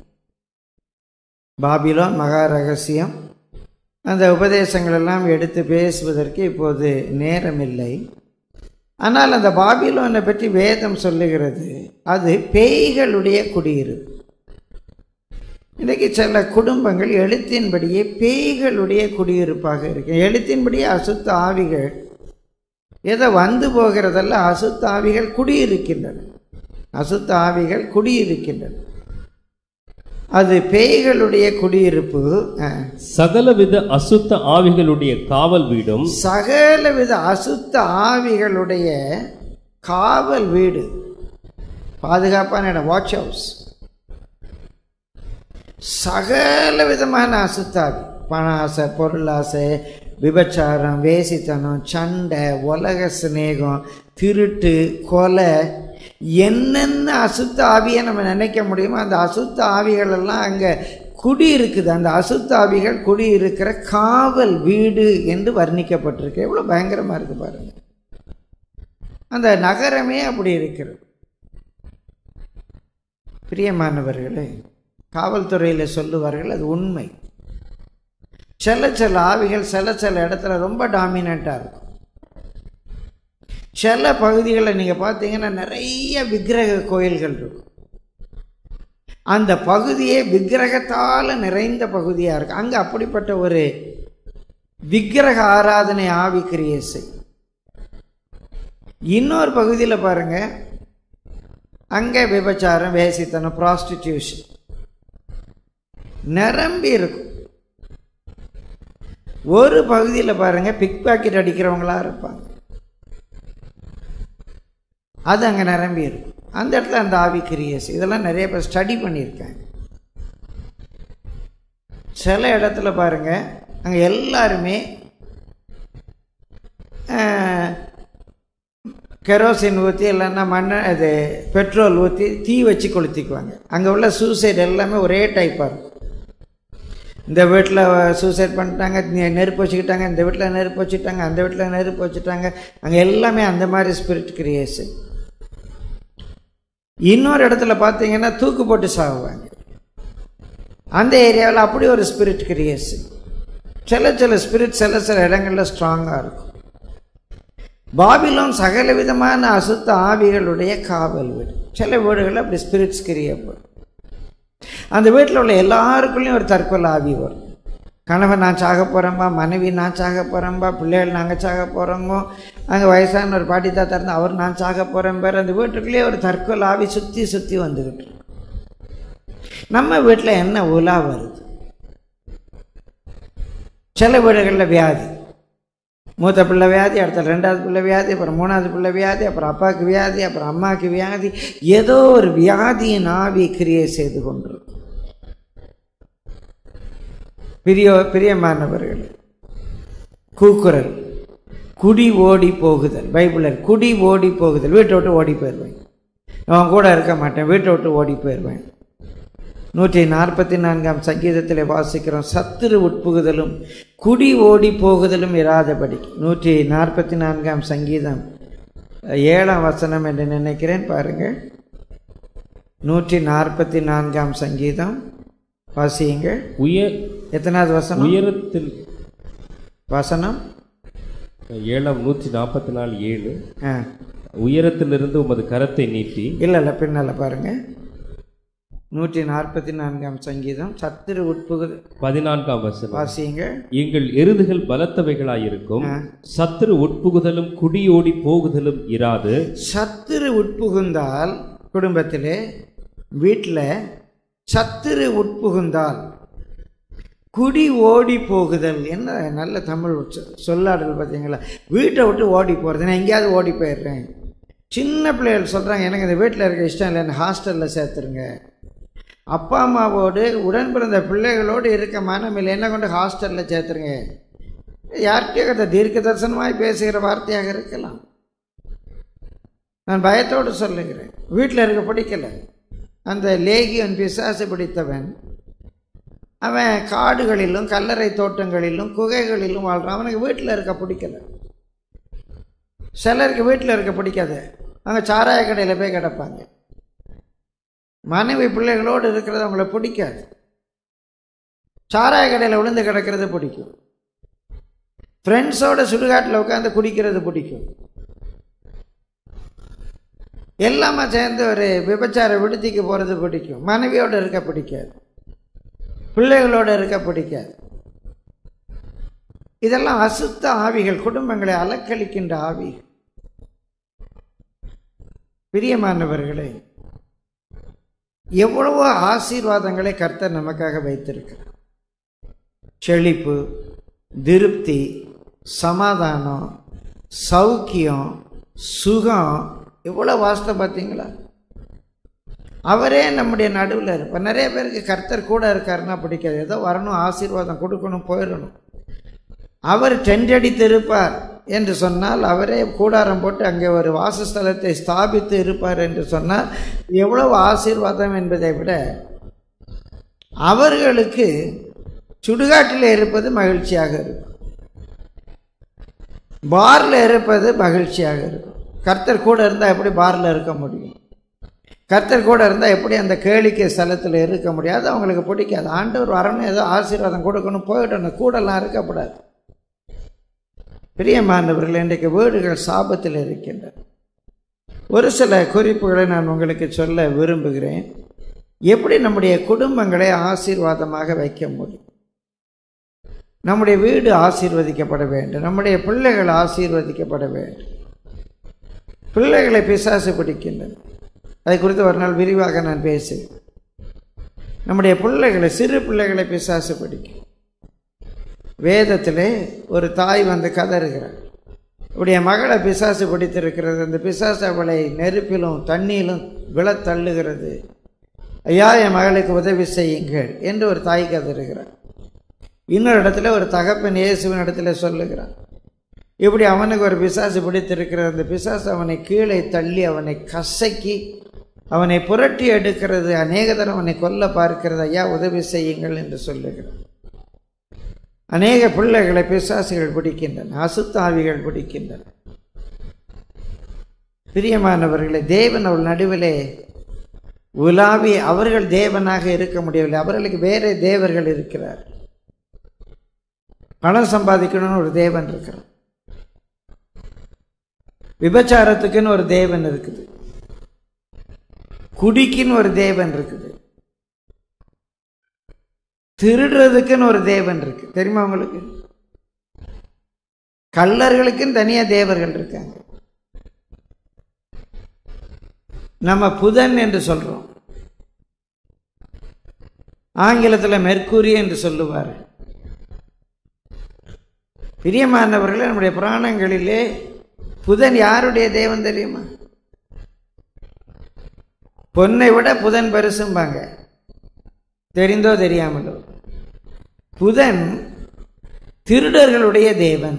பாபிலோன் மகா ரகசியம் அந்த உபதேசங்கள் எல்லாம் எடுத்து பேசுவதற்கு இப்போது நேரமில்லை ஆனால் அந்த பாபிலோனை பற்றி வேதம் சொல்லுகிறது அது பேய்களுடைய குடியிருப்பு இன்றைக்கு சில குடும்பங்கள் எழுத்தின்படியே பேய்களுடைய குடியிருப்பாக இருக்கு எழுத்தின்படியே அசுத்த ஆவிகள் ஏதோ வந்து போகிறதல்ல அசுத்த ஆவிகள் குடியிருக்கின்றன அசுத்த ஆவிகள் குடியிருக்கின்றன அது பேய்களுடைய குடியிருப்பு அஹ், சகலவித அசுத்த ஆவிகளுடைய காவல் வீடும் சகலவித அசுத்த ஆவிகளுடைய காவல் வீடு பாதுகாப்பான இடம் வாட்ச் ஹவுஸ் சகல விதமான அசுத்தாவி பண ஆசை பொருளாசை விபச்சாரம் வேசித்தனம் சண்டை உலக சிநேகம் திருட்டு கொலை என்னென்ன அசுத்த ஆவியை நம்ம நினைக்க முடியுமோ அந்த அசுத்த ஆவிகள் எல்லாம் அங்கே குடி இருக்குது அந்த அசுத்த ஆவிகள் குடி இருக்கிற காவல் வீடு என்று வர்ணிக்கப்பட்டிருக்கு எவ்வளோ பயங்கரமாக இருக்குது பாருங்க அந்த நகரமே அப்படி இருக்கிறது பிரியமானவர்களே காவல்துறையில் சொல்லுவார்கள் அது உண்மை சில சில ஆவிகள் சில சில இடத்துல ரொம்ப டாமினண்ட்டாக இருக்கும் சில பகுதிகளில் நீங்கள் பார்த்தீங்கன்னா நிறைய விக்கிரக கோயில்கள் இருக்கும் அந்த பகுதியே விக்கிரகத்தால் நிறைந்த பகுதியாக இருக்கும் அங்கே அப்படிப்பட்ட ஒரு விக்கிரக ஆராதனை ஆவி கிரியை செய் இன்னொரு பகுதியில் பாருங்க அங்கே விபச்சாரம் வேசித்தனம் ப்ராஸ்டிடியூஷன் நிரம்பி இருக்கும் ஒரு பகுதியில் பாருங்க பிக் பாக்கெட் அடிக்கிறவங்களா இருப்பாங்க அது அங்கே நிரம்பி இருக்கும் அந்த இடத்துல அந்த ஆவி கிரியஸ் இதெல்லாம் நிறைய பேர் ஸ்டடி பண்ணியிருக்காங்க சில இடத்துல பாருங்க அங்கே எல்லாருமே கெரோசின் ஊற்றி இல்லைன்னா மண்ணை அது பெட்ரோல் ஊற்றி தீ வச்சு கொளுத்திக்குவாங்க அங்கே உள்ள சூசைட் எல்லாமே ஒரே டைப்பாக இருக்கும் இந்த வீட்டில் சூசைட் பண்ணிட்டாங்க நெ- நெருப்பு வச்சுக்கிட்டாங்க இந்த வீட்டில் நெருப்பு வச்சுட்டாங்க அந்த வீட்டில் நெருப்பு வச்சுட்டாங்க அங்கே எல்லாமே அந்த மாதிரி ஸ்பிரிட் கிரியேஷன் இன்னொரு இடத்துல பார்த்தீங்கன்னா தூக்கு போட்டு சாகுவாங்க அந்த ஏரியாவில் அப்படி ஒரு ஸ்பிரிட் கிரியேஷன் சில சில ஸ்பிரிட் சில சில இடங்களில் ஸ்ட்ராங்காக இருக்கும் பாபிலோன் சகல விதமான அசுத்த ஆவிகளுடைய காவல் வீடு சில வீடுகளில் அப்படி ஸ்பிரிட்ஸ் கிரியப்படும் அந்த வீட்டில் உள்ள எல்லாருக்குள்ளேயும் ஒரு தற்கொலை ஆவி வரும் கணவன் நான் சாக போகிறேன்பா மனைவி நான் சாக போகிறேன்பா பிள்ளைகள் நாங்கள் சாக போகிறோங்கோ அங்கே வயசான ஒரு பாட்டி தாத்தா இருந்தால் அவர் நான் சாக போகிறேன் பேர் அந்த வீட்டுக்குள்ளேயே ஒரு தற்கொலை ஆவி சுற்றி சுற்றி வந்துக்கிட்டு இருக்கும். நம்ம வீட்டில் என்ன உலா வருது சில வீடுகளில் வியாதி மூத்த பிள்ளை வியாதி அடுத்த ரெண்டாவது பிள்ளை வியாதி அப்புறம் மூணாவது பிள்ளை வியாதி அப்புறம் அப்பாவுக்கு வியாதி அப்புறம் அம்மாவுக்கு வியாதி ஏதோ ஒரு வியாதியின் ஆவி கிரியை செய்து கொண்டிருக்கும் பிரிய பிரியமானவர்கள் கூக்குரல் குடி ஓடி போகுதல் பைபிளர் குடி ஓடி போகுதல் வீட்டை விட்டு ஓடி போயிடுவேன் அவன் கூட இருக்க மாட்டேன் வீட்டை விட்டு ஓடி போயிடுவேன் நூற்றி நாற்பத்தி நான்காம் சங்கீதத்தில் வாசிக்கிறோம் சத்துரு உட்புகுதலும் குடி ஓடி போகுதலும் இராதபடி நூற்றி நாற்பத்தி நான்காம் சங்கீதம் ஏழாம் வசனம் என்று நினைக்கிறேன் பாருங்கள் நூற்றி நாற்பத்தி நான்காம் சங்கீதம் வாசியுங்கள் உயர் எத்தனாவது வசனம் உயரத்தில் வசனம் ஏழாம் நூற்றி நாற்பத்தி நாலு ஏழு ஆ உயரத்திலிருந்து உமது கரத்தை நீட்டி இல்லை இல்லை பின்னால் பாருங்க நூற்றி நாற்பத்தி நான்காம் சங்கீதம் சத்துரு உட்புகுது பதினான்காம் வசனம் வாசியுங்கள் எங்கள் எருதுகள் பலத்தவைகளாயிருக்கும் ஆ. சத்துரு உட்புகுதலும் குடியோடி போகுதலும் இராது சத்துரு உட்புகுந்தால் குடும்பத்திலே வீட்டில் சத்துரு உட்புகுந்தால் குடி ஓடி போகுதல் என்ன நல்ல தமிழ் சொ- சொல்லாடல் பார்த்தீங்களா வீட்டை விட்டு ஓடி போகிறது நான் எங்கேயாவது ஓடி போயிடுறேன் சின்ன பிள்ளைகள் சொல்கிறாங்க எனக்கு இந்த வீட்டில் இருக்க இஷ்டம் இல்லை என்னை ஹாஸ்டலில் சேர்த்துருங்க அப்பா அம்மாவோடு உடன் பிறந்த பிள்ளைகளோடு இருக்க மனமில்லை என்ன கொண்டு ஹாஸ்டலில் சேர்த்துருங்க யார்கிட்டயோ கதை தீர்க்க தரிசனமாய் பேசுகிற வார்த்தையாக இருக்கலாம் நான் பயத்தோடு சொல்லுகிறேன் வீட்டில் இருக்க பிடிக்கல அந்த லேகியன் பிசாசு பிடித்தவன் அவன் காடுகளிலும் கல்லறை தோட்டங்களிலும் குகைகளிலும் வாழ்கிறான் அவனுக்கு வீட்டில் இருக்க பிடிக்கல சிலருக்கு வீட்டில் இருக்க பிடிக்காது அவங்க சாராய கடையில் போய் கிடப்பாங்க மனைவி பிள்ளைகளோடு இருக்கிறது அவங்கள பிடிக்காது சாராய கடையில் விழுந்து கிடக்கிறது பிடிக்கும் ஃப்ரெண்ட்ஸோட சுடுகாட்டில் உட்காந்து குடிக்கிறது பிடிக்கும் எல்லாமே சேர்ந்து ஒரு விபச்சார விடுதிக்கு போகிறது பிடிக்கும் மனைவியோடு இருக்க பிடிக்காது பிள்ளைகளோடு இருக்க பிடிக்காது இதெல்லாம் அசுத்த ஆவிகள் குடும்பங்களை அலக்களிக்கின்ற ஆவி பிரியமானவர்களே எவ்வளவோ ஆசீர்வாதங்களை கர்த்தர் நமக்காக வைத்திருக்கிறார் செழிப்பு திருப்தி சமாதானம் சௌக்கியம் சுகம் எவ்வளோ வாஸ்தை பார்த்தீங்களா அவரே நம்முடைய நடுவில் இருப்பார் நிறைய பேருக்கு கர்த்தர் கூட இருக்காருன்னா பிடிக்காது ஏதோ வரணும் ஆசீர்வாதம் கொடுக்கணும் போயிடணும் அவர் டென்ட் அடித்து இருப்பார் என்று சொன்னால் அவரே கூடாரம் போட்டு அங்கே ஒரு வாசஸ்தலத்தை ஸ்தாபித்து இருப்பார் என்று சொன்னால் எவ்வளவு ஆசீர்வாதம் என்பதை விட அவர்களுக்கு சுடுகாட்டில் இருப்பது மகிழ்ச்சியாக இருக்கும் பாரில் இருப்பது மகிழ்ச்சியாக இருக்கும் கர்த்தர் கூட இருந்தால் எப்படி பாரில் இருக்க முடியும் கர்த்தர் கூட இருந்தால் எப்படி அந்த கேளிக்கை ஸ்தலத்தில் இருக்க முடியாது அவங்களுக்கு பிடிக்காது ஆண்டவர் வரணும் ஏதோ ஆசீர்வாதம் கொடுக்கணும் போயிடணும் கூடலாம் இருக்கக்கூடாது பிரியமானவர்கள் இன்றைக்கு வீடுகள் சாபத்தில் இருக்கின்றன ஒரு சில குறிப்புகளை நான் உங்களுக்கு சொல்ல விரும்புகிறேன் எப்படி நம்முடைய குடும்பங்களை ஆசீர்வாதமாக வைக்க முடியும் நம்முடைய வீடு ஆசீர்வதிக்கப்பட வேண்டும் நம்முடைய பிள்ளைகள் ஆசீர்வதிக்கப்பட வேண்டும் பிள்ளைகளை பிசாசு பிடிக்கின்றன அதை குறித்து ஒரு நாள் விரிவாக நான் பேசுகிறேன் நம்முடைய பிள்ளைகளை சிறு பிள்ளைகளை பிசாசு பிடிக்கும் வேதத்திலே ஒரு தாய் வந்து கதறுகிறார் உடைய மகளை பிசாசு பிடித்திருக்கிறது அந்த பிசாசு அவளை நெருப்பிலும் தண்ணியிலும் விழத் தள்ளுகிறது ஐயா என் மகளுக்கு உதவி செய்யுங்கள் என்று ஒரு தாய் கதறுகிறார் இன்னொரு இடத்துல ஒரு தகப்பன் இயேசுவின் இடத்துல சொல்லுகிறான் இப்படி அவனுக்கு ஒரு பிசாசு பிடித்திருக்கிறது அந்த பிசாசு அவனை கீழே தள்ளி அவனை கசக்கி அவனை புரட்டி எடுக்கிறது அநேக தரம் அவனை கொல்ல பார்க்கிறது ஐயா உதவி செய்யுங்கள் என்று சொல்லுகிறான் அநேக பிள்ளைகளை பிசாசுகள் பிடிக்கின்றன அசுத்தாவிகள் பிடிக்கின்றன பிரியமானவர்களை தேவன் அவள் நடுவிலே உலாவி அவர்கள் தேவனாக இருக்க முடியவில்லை அவர்களுக்கு வேற தேவர்கள் இருக்கிறார் பணம் சம்பாதிக்கணும்னு ஒரு தேவன் இருக்கிறார் விபச்சாரத்துக்குன்னு ஒரு தேவன் இருக்குது குடிக்குன்னு ஒரு தேவன் இருக்குது திருடுறதுக்குன்னு ஒரு தேவன் இருக்கு தெரியுமா உங்களுக்கு கள்ளர்களுக்குன்னு தனியா தேவர்கள் இருக்காங்க நம்ம புதன் என்று சொல்றோம் ஆங்கிலத்தில் மெர்க்குரி என்று சொல்லுவார் பிரியமானவர்களே நம்முடைய புராணங்களிலே புதன் யாருடைய தேவன் தெரியுமா பொன்னை விட புதன் பெருசும்பாங்க தெரிந்தோ தெரியாமலோ புதன் திருடர்களுடைய தேவன்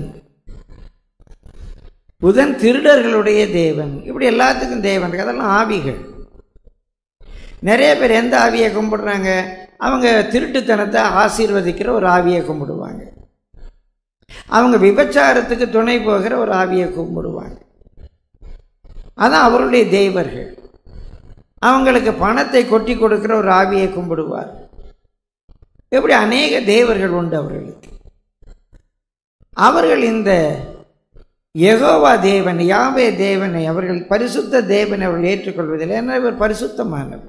புதன் திருடர்களுடைய தேவன் இப்படி எல்லாத்துக்கும் தேவன் இருக்கு. அதெல்லாம் ஆவிகள் நிறைய பேர் எந்த ஆவியை கும்பிடுறாங்க அவங்க திருட்டுத்தனத்தை ஆசீர்வதிக்கிற ஒரு ஆவியை கும்பிடுவாங்க அவங்க விபச்சாரத்துக்கு துணை போகிற ஒரு ஆவியை கும்பிடுவாங்க அதான் அவருடைய தேவர்கள் அவங்களுக்கு பணத்தை கொட்டி கொடுக்கிற ஒரு ஆவியை கும்பிடுவார் இப்படி அநேக தேவர்கள் உண்டு அவர்களுக்கு அவர்கள் இந்த யெகோவா தேவன் யாவே தேவனை அவர்கள் பரிசுத்த தேவனை அவர்கள் ஏற்றுக்கொள்வதில்லை ஏன்னா இவர் பரிசுத்தமானவர்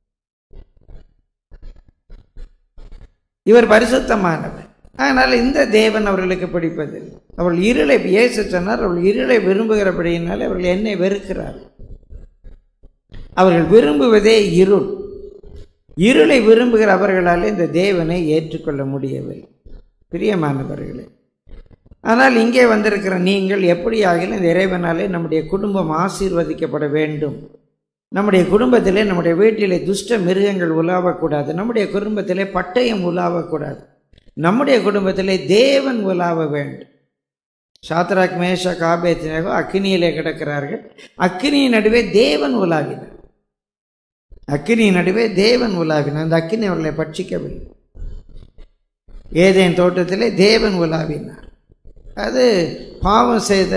இவர் பரிசுத்தமானவர் அதனால் இந்த தேவன் அவர்களுக்கு பிடிப்பதில்லை அவள் இருளை இயேசு சொன்னார் அவள் இருளை விரும்புகிறபடியினால் அவர்கள் என்னை வெறுக்கிறார் அவர்கள் விரும்புவதே இருள் இருளை விரும்புகிற அவர்களால் இந்த தேவனை ஏற்றுக்கொள்ள முடியவில்லை பிரியமானவர்களே ஆனால் இங்கே வந்திருக்கிற நீங்கள் எப்படியாகிலும் இந்த இறைவனாலே நம்முடைய குடும்பம் ஆசீர்வதிக்கப்பட வேண்டும் நம்முடைய குடும்பத்திலே நம்முடைய வீட்டிலே துஷ்ட மிருகங்கள் உலாவக்கூடாது நம்முடைய குடும்பத்திலே பட்டயம் உலாவக்கூடாது நம்முடைய குடும்பத்திலே தேவன் உலாவ வேண்டும் சாத்ராக் மேஷா காபேத்தினகோ அக்கினியிலே கிடக்கிறார்கள் அக்கினியின் நடுவே தேவன் உலாவினார் அக்கினியின் நடுவே தேவன் உலாவினார் அந்த அக்கினி அவர்களை பட்சிக்கவில்லை ஏதேன் தோட்டத்திலே தேவன் உலாவினார் அது பாவம் செய்த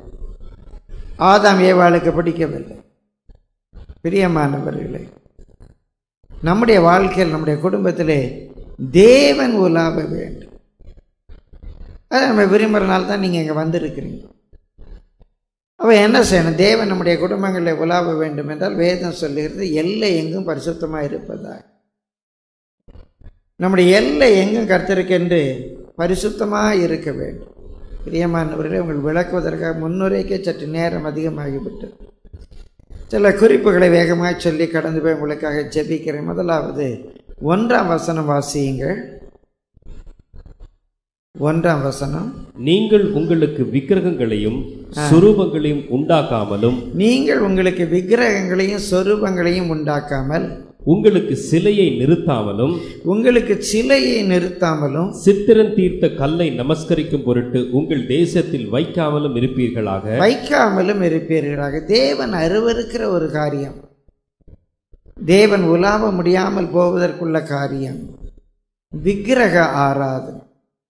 ஆதாம் ஏவாளுக்கு பிடிக்கவில்லை பிரியமானவர்களே நம்முடைய வாழ்க்கையில் நம்முடைய குடும்பத்திலே தேவன் உலாவ வேண்டும் அதை நம்ம விரும்புகிறனால தான் நீங்கள் இங்கே வந்திருக்கிறீங்க அப்போ என்ன செய்யணும் தேவன் நம்முடைய குடும்பங்களில் உலாவ வேண்டும் என்றால் வேதம் சொல்லுகிறது எல்லை எங்கும் பரிசுத்தமாக இருப்பதா நம்முடைய எல்லை எங்கும் கர்த்தருக்கென்று பரிசுத்தமாக இருக்க வேண்டும் பிரியமானவர்களே உங்கள் விளக்குவதற்காக முன்னுரைக்கே சற்று நேரம் அதிகமாகிவிட்டது சில குறிப்புகளை வேகமாக சொல்லி கடந்து போய் உங்களுக்காக ஜெபிக்கிறேன் முதலாவது ஒன்றாம் வசனம் வாசியுங்கள் ஒன்றாம் வசனம் நீங்கள் உங்களுக்கு விக்கிரகங்களையும் சுரூபங்களையும் உண்டாக்காமலும் நீங்கள் உங்களுக்கு விக்கிரகங்களையும் சொரூபங்களையும் உண்டாக்காமல் உங்களுக்கு சிலையை நிறுத்தாமலும் உங்களுக்கு சிலையை நிறுத்தாமலும் சித்திரன் தீர்த்த கல்லை நமஸ்கரிக்கும் பொருட்டு உங்கள் தேசத்தில் வைக்காமலும் இருப்பீர்களாக வைக்காமலும் இருப்பீர்களாக தேவன் அருவருக்கிற ஒரு காரியம் தேவன் உலாவ முடியாமல் போவதற்குள்ள காரியம் விக்கிரக ஆராதனை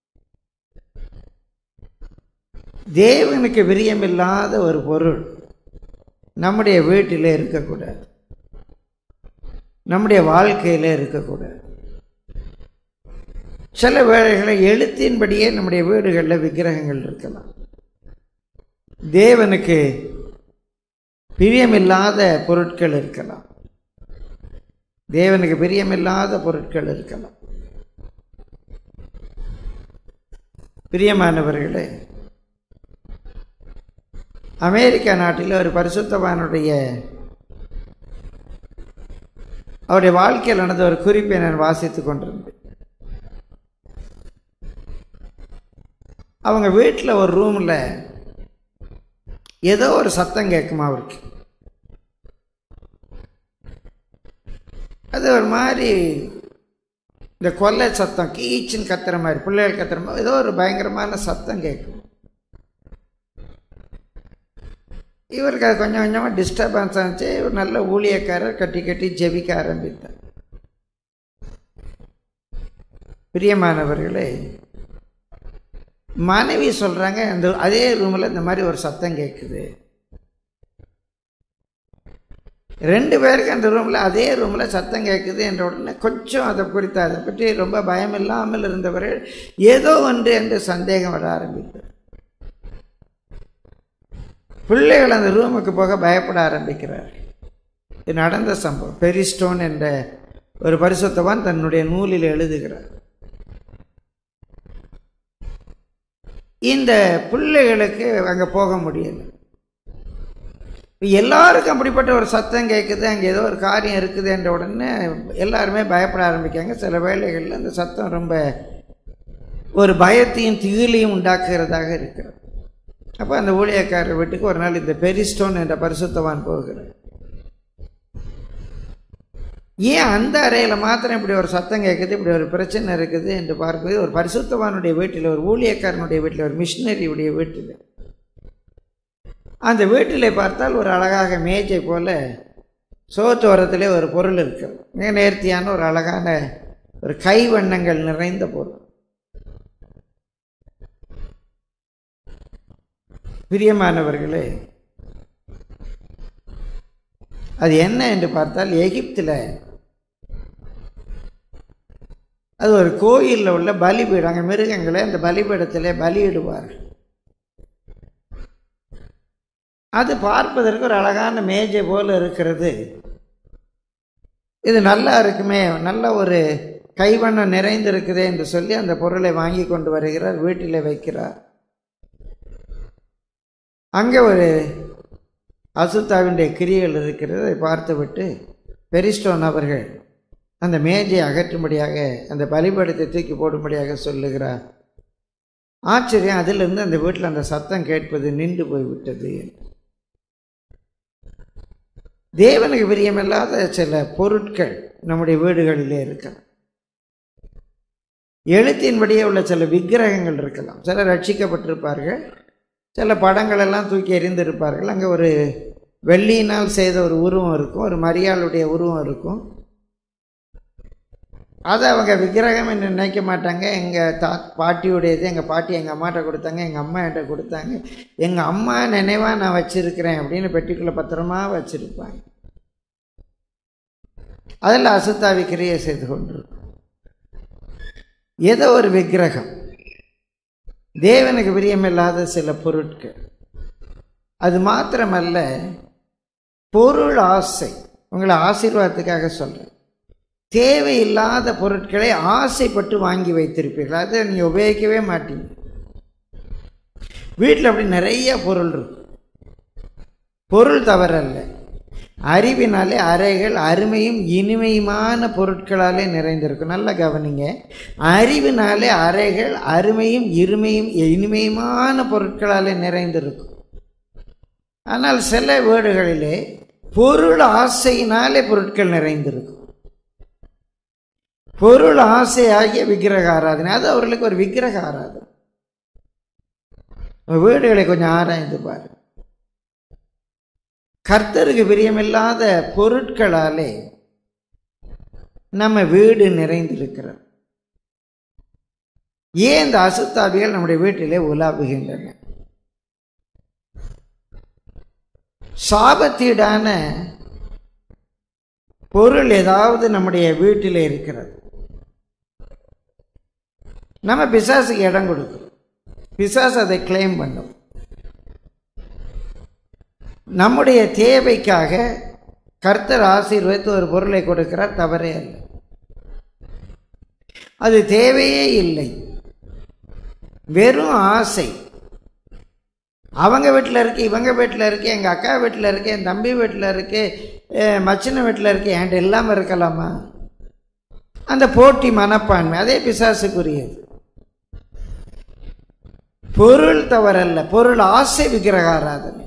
தேவனுக்கு விரியமில்லாத ஒரு பொருள் நம்முடைய வீட்டில் இருக்கக்கூடாது நம்முடைய வாழ்க்கையில் இருக்கக்கூடாது சில வேளைகளில் எழுத்தின்படியே நம்முடைய வீடுகளில் விக்கிரகங்கள் இருக்கலாம் தேவனுக்கு பிரியமில்லாத பொருட்கள் இருக்கலாம் தேவனுக்கு பிரியமில்லாத பொருட்கள் இருக்கலாம் பிரியமானவர்களே அமெரிக்கா நாட்டில் ஒரு பரிசுத்தவானுடைய அவருடைய வாழ்க்கையில் நடந்த ஒரு குறிப்பை நான் வாசித்து கொண்டிருந்தேன் அவங்க வீட்டில் ஒரு ரூமில் ஏதோ ஒரு சத்தம் கேட்குமா அவருக்கு அது ஒரு மாதிரி இந்த கொள்ளை சத்தம் கீச்சுன்னு கத்துற மாதிரி பிள்ளைகள் கத்துற மாதிரி ஏதோ ஒரு பயங்கரமான சத்தம் கேட்கும் இவருக்கு அது கொஞ்சம் கொஞ்சமாக டிஸ்டர்பன்ஸ் ஆச்சு இவர் நல்ல ஊழியக்காரர் கட்டி கட்டி ஜெபிக்க ஆரம்பித்தார் பிரியமானவர்களே மனைவி சொல்கிறாங்க அந்த அதே ரூமில் இந்த மாதிரி ஒரு சத்தம் கேட்குது ரெண்டு பேருக்கு அந்த ரூமில் அதே ரூமில் சத்தம் கேட்குது என்ற உடனே கொஞ்சம் அதை குறித்து அதை பற்றி ரொம்ப பயம் இல்லாமல் இருந்தவர்கள் ஏதோ ஒன்று என்று சந்தேகம் வர ஆரம்பித்தது பிள்ளைகள் அந்த ரூமுக்கு போக பயப்பட ஆரம்பிக்கிறார் இது நடந்த சம்பவம் பெரிஸ்டோன் என்ற ஒரு பரிசுத்தவான் தன்னுடைய நூலில் எழுதுகிறார் இந்த பிள்ளைகளுக்கு அங்கே போக முடியல எல்லாருக்கும் அப்படிப்பட்ட ஒரு சத்தம் கேட்குது அங்கே ஏதோ ஒரு காரியம் இருக்குது என்ற உடனே எல்லாருமே பயப்பட ஆரம்பிக்காங்க சில வேளைகளில் அந்த சத்தம் ரொம்ப ஒரு பயத்தையும் திகிலையும் உண்டாக்குகிறதாக இருக்கிறது அப்போ அந்த ஊழியக்காரர் வீட்டுக்கு ஒரு நாள் இந்த பெரிஸ்டோன் என்ற பரிசுத்தவான் போகிறார் ஏன் அந்த அறையில் மாத்திரம் இப்படி ஒரு சத்தம் கேட்குது இப்படி ஒரு பிரச்சனை இருக்குது என்று பார்க்கும்போது ஒரு பரிசுத்தவானுடைய வீட்டில் ஒரு ஊழியக்காரனுடைய வீட்டில் ஒரு மிஷினரியுடைய வீட்டில் அந்த வீட்டில் பார்த்தால் ஒரு அழகாக மேஜை போல சோத்தோரத்திலே ஒரு பொருள் இருக்கிறது மிக நேர்த்தியான ஒரு அழகான ஒரு கைவண்ணங்கள் நிறைந்த பொருள் பிரியமானவர்களே அது என்ன என்று பார்த்தால் எகிப்தில் அது ஒரு கோயிலில் உள்ள பலிபீடம் அங்கே மிருகங்களை அந்த பலிபீடத்தில் பலியிடுவார்கள் அது பார்ப்பதற்கு ஒரு அழகான மேஜை போல இருக்கிறது இது நல்லா இருக்குமே நல்ல ஒரு கைவண்ணம் நிறைந்திருக்குதே என்று சொல்லி அந்த பொருளை வாங்கி கொண்டு வருகிறார் வீட்டில் வைக்கிறார் அங்கே ஒரு அசுத்தாவினுடைய கிரியைகள் இருக்கிறது அதை பார்த்துவிட்டு பெரிஸ்டோன் அவர்கள் அந்த மேஜை அகற்றும்படியாக அந்த பலிபடத்தை தூக்கி போடும்படியாக சொல்லுகிறார் ஆச்சரியம் அதிலிருந்து அந்த வீட்டில் அந்த சத்தம் கேட்பது நின்று போய்விட்டது தேவனுக்கு பிரியமில்லாத சில பொருட்கள் நம்முடைய வீடுகளிலே இருக்கலாம் எழுத்தின்படியே உள்ள சில விக்கிரகங்கள் இருக்கலாம் சிலர் ரட்சிக்கப்பட்டிருப்பார்கள் சில படங்கள் எல்லாம் தூக்கி எறிந்திருப்பார்கள் அங்கே ஒரு வெள்ளியினால் செய்த ஒரு உருவம் இருக்கும் ஒரு மரியாளுடைய உருவம் இருக்கும் அதை அவங்க விக்கிரகம் என்று நினைக்க மாட்டாங்க எங்கள் தா பாட்டியுடையது எங்கள் பாட்டி எங்கள் அம்மாட்ட கொடுத்தாங்க எங்கள் அம்மா என்கிட்ட கொடுத்தாங்க எங்கள் அம்மா நினைவாக நான் வச்சுருக்கிறேன் அப்படின்னு பெட்டிக்குள்ளே பத்திரமா வச்சுருப்பாங்க அதில் அசுத்தாவி கிரியை செய்து கொண்டிருக்கும் ஏதோ ஒரு விக்கிரகம் தேவனுக்கு பிரியமில்லாத சில பொருட்கள் அது மாத்திரமல்ல பொருள் ஆசை உங்களை ஆசீர்வாதத்துக்காக சொல்கிறேன் தேவையில்லாத பொருட்களை ஆசைப்பட்டு வாங்கி வைத்திருப்பீர்கள் அதை நீங்கள் உபயோகிக்கவே மாட்டீங்க வீட்டில் அப்படி நிறைய பொருள் இருக்கும் பொருள் தவறல்ல அறிவினாலே அறைகள் அருமையும் இனிமையுமான பொருட்களாலே நிறைந்திருக்கும் நல்லா கவனிங்க அறிவினாலே அறைகள் அருமையும் இருமையும் இனிமையுமான பொருட்களாலே நிறைந்திருக்கும் ஆனால் சில வீடுகளிலே பொருள் ஆசையினாலே பொருட்கள் நிறைந்திருக்கும் பொருள் ஆசையாகிய விக்கிரக ஆராதனை அது அவர்களுக்கு ஒரு விக்கிரக ஆராதனை வீடுகளை கொஞ்சம் ஆராய்ந்து பாரு கர்த்தருக்கு பிரியமில்லாத பொருட்களாலே நம்ம வீடு நிறைந்திருக்கிறது ஏன் இந்த அசுத்தாவிகள் நம்முடைய வீட்டிலே உலாவுகின்றன சாபத்தீடான பொருள் ஏதாவது நம்முடைய வீட்டில் இருக்கிறது நம்ம பிசாசுக்கு இடம் கொடுக்கும் பிசாசு அதை கிளைம் பண்ணும் நம்முடைய தேவைக்காக கர்த்தர் ஆசீர்வதித்து ஒரு பொருளை கொடுக்கிறார் தவறே அல்ல அது தேவையே இல்லை வெறும் ஆசை அவங்க வீட்டில் இருக்கு இவங்க வீட்டில் இருக்கு எங்கள் அக்கா வீட்டில் இருக்கு என் தம்பி வீட்டில் இருக்கு மச்சின வீட்டில் இருக்கு என்கிட்ட இல்லாமல் இருக்கலாமா அந்த போட்டி மனப்பான்மை அதே பிசாசுக்குரியது பொருள் தவறல்ல பொருள் ஆசை விக்கிரக ஆராதனை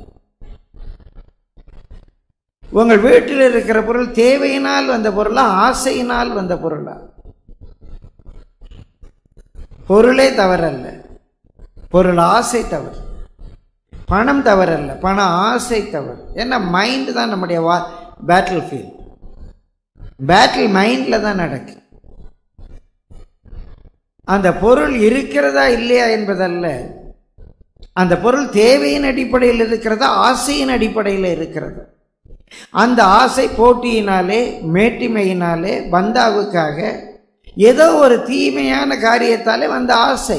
உங்கள் வீட்டில் இருக்கிற பொருள் தேவையினால் வந்த பொருளா ஆசையினால் வந்த பொருளா பொருளே தவறல்ல பொருள் ஆசை தவறு பணம் தவறல்ல பண ஆசை தவறு ஏன்னா மைண்டு தான் நம்முடைய வா பேட்டில் ஃபீல்ட் பேட்டில் மைண்டில் தான் நடக்கு அந்த பொருள் இருக்கிறதா இல்லையா என்பதல்ல அந்த பொருள் தேவையின் அடிப்படையில் இருக்கிறதா ஆசையின் அடிப்படையில் இருக்கிறது அந்த ஆசை போட்டியினாலே மேட்டிமையினாலே பந்தாவுக்காக ஏதோ ஒரு தீமையான காரியத்தாலே வந்த ஆசை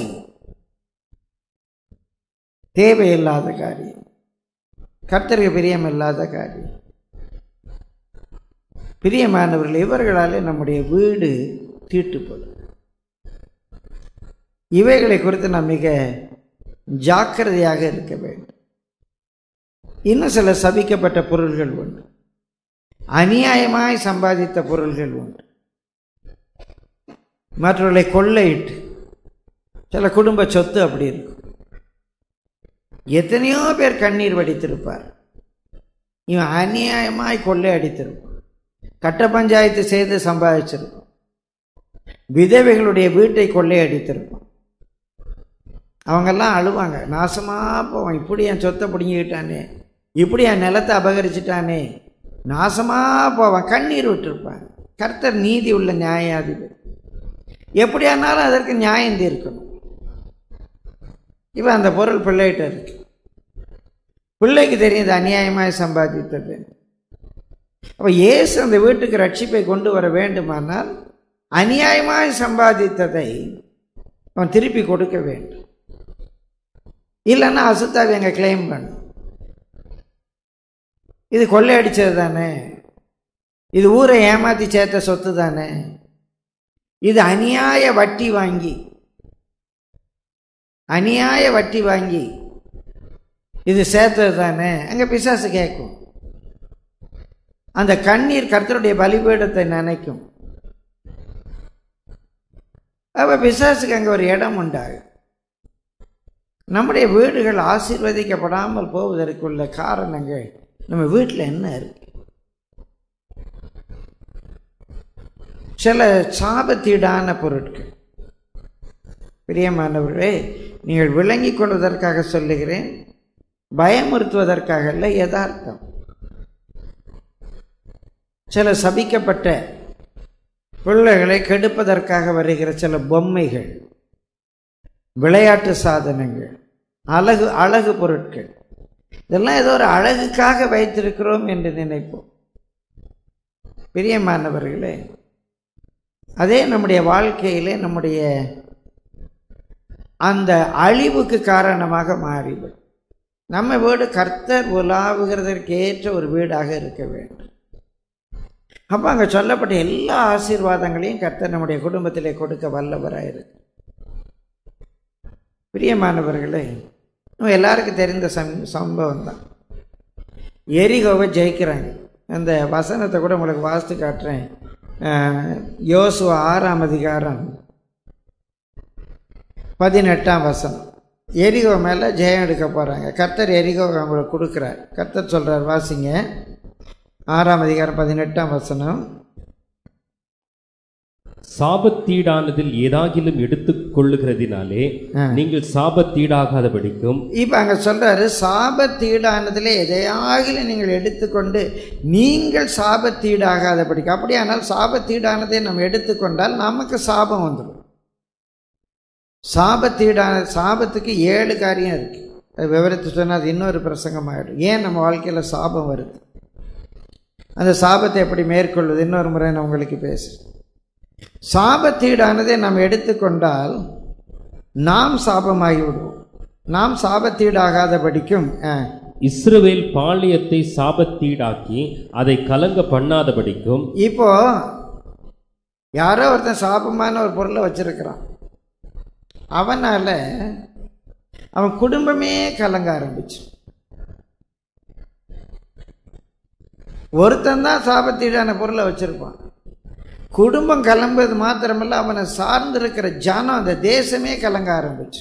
தேவையில்லாத காரியம் கர்த்தருக்கு பிரியமில்லாத காரியம் பிரியமானவர்கள் இவர்களாலே நம்முடைய வீடு தீட்டுப்படும் இவைகளை குறித்து நாம் மிக ஜாக்கிரதையாக இருக்க வேண்டும் இன்னும் சில சபிக்கப்பட்ட பொருள்கள் உண்டு அநியாயமாய் சம்பாதித்த பொருள்கள் உண்டு மற்றவர்களை கொள்ளையிட்டு சில குடும்ப சொத்து அப்படி இருக்கும் எத்தனையோ பேர் கண்ணீர் வடித்திருப்பார் இவன் அநியாயமாய் கொள்ளை அடித்திருப்பான் கட்ட பஞ்சாயத்து செய்து சம்பாதிச்சிருப்பான் விதவைகளுடைய வீட்டை கொள்ளையடித்திருப்பான் அவங்கெல்லாம் அழுவாங்க நாசமா போவான் இப்படி என் சொத்தை பிடுங்கிக்கிட்டானே இப்படி என் நிலத்தை அபகரிச்சிட்டானே நாசமா போவான் கண்ணீர் விட்டுருப்பான் கர்த்தர் நீதி உள்ள நியாயாதிபதி எப்படியானாலும் அதற்கு நியாயம் தீர்க்கணும் இப்போ அந்த பொருள் பிள்ளைகிட்ட இருக்கு பிள்ளைக்கு தெரியுது அநியாயமாய் சம்பாதித்தது அப்போ இயேசு அந்த வீட்டுக்கு ரட்சிப்பை கொண்டு வர வேண்டுமானால் அநியாயமாய் சம்பாதித்ததை அவன் திருப்பி கொடுக்க வேண்டும் இல்லைன்னா அசுத்தாவை அங்கே கிளைம் பண்ணும் இது கொள்ளையடிச்சது தானே இது ஊரை ஏமாத்தி சேர்த்த சொத்து தானே இது அநியாய வட்டி வாங்கி அநியாய வட்டி வாங்கி இது சேர்த்தது தானே அங்கே பிசாசு கேட்கும் அந்த கண்ணீர் கர்த்தருடைய பலிபீடத்தை நினைக்கும் அப்போ பிசாசுக்கு அங்கே ஒரு இடம் உண்டாகும் நம்முடைய வீடுகள் ஆசீர்வதிக்கப்படாமல் போவதற்குள்ள காரணங்கள் நம்ம வீட்டில் என்ன இருக்கு சில சாபத்தீடான பொருட்கள் பிரியமானவர்களே நீங்கள் விளங்கிக் கொள்வதற்காக சொல்லுகிறேன் பயமுறுத்துவதற்காக அல்ல யதார்த்தம் சில சபிக்கப்பட்ட பிள்ளைகளை கெடுப்பதற்காக வருகிற சில பொம்மைகள் விளையாட்டு சாதனங்கள் அழகு அழகு பொருட்கள் இதெல்லாம் ஏதோ ஒரு அழகுக்காக வைத்திருக்கிறோம் என்று நினைப்போம் பிரியமானவர்களே அதே நம்முடைய வாழ்க்கையிலே நம்முடைய அந்த அழிவுக்கு காரணமாக மாறிவிடும் நம்ம வீடு கர்த்தர் உலாவுகிறதற்கு ஏற்ற ஒரு வீடாக இருக்க வேண்டும் அப்போ அங்கே சொல்லப்பட்ட எல்லா ஆசீர்வாதங்களையும் கர்த்தர் நம்முடைய குடும்பத்திலே கொடுக்க வல்லவராக இருக்கு பிரியமானவர்களே நம்ம எல்லாருக்கும் தெரிந்த சம் சம்பவம் தான் எரிகோவை ஜெயிக்கிறாங்க அந்த வசனத்தை கூட உங்களுக்கு வாசித்து காட்டுறேன் அஹ், யோசுவா ஆறாம் அதிகாரம் பதினெட்டாம் வசனம் எரிகோ மேலே ஜெயம் எடுக்க போகிறாங்க கர்த்தர் எரிகோ அவங்களுக்கு கொடுக்குறார் கர்த்தர் சொல்கிறார் வாசிங்க ஆறாம் அதிகாரம் பதினெட்டாம் வசனம் சாபத்தீடானதில் ஏதாகிலும் எடுத்துக் கொள்ளுகிறதினாலே ஆ. நீங்கள் சாபத்தீடாகாதபடிக்கும் இப்போ அங்கே சொல்கிறாரு சாபத்தீடானதில் எதையாகிலும் நீங்கள் எடுத்துக்கொண்டு நீங்கள் சாபத்தீடாகாதபடிக்கு அப்படியானால் சாபத்தீடானதை நம்ம எடுத்துக்கொண்டால் நமக்கு சாபம் வந்துடும் சாபத்தீடான சாபத்துக்கு ஏழு காரியம் இருக்கு அது விவரித்து சொன்னால் அது இன்னொரு பிரசங்கமாயிடும் ஏன் நம்ம வாழ்க்கையில் சாபம் வருது அந்த சாபத்தை எப்படி மேற்கொள்வது இன்னொரு முறை நான் உங்களுக்கு பேசுகிறேன் சாபத்தீடானதை நாம் எடுத்துக்கொண்டால் நாம் சாபமாகி விடுவோம் நாம் சாபத்தீடாகாதபடிக்கும் ஆ, இஸ்ரவேல் பாளையத்தை சாபத்தீடாக்கி அதை கலங்க பண்ணாதபடிக்கும் இப்போ யாரோ ஒருத்தன் சாபமான ஒரு பொருளை வச்சிருக்கிறான் அவனால அவன் குடும்பமே கலங்க ஆரம்பிச்சு ஒருத்தன் தான் சாபத்தீடான பொருளை வச்சிருப்பான் குடும்பம் கிளம்புறது மாத்திரமல்ல அவனை சார்ந்திருக்கிற ஜனம் அந்த தேசமே கலங்க ஆரம்பிச்சு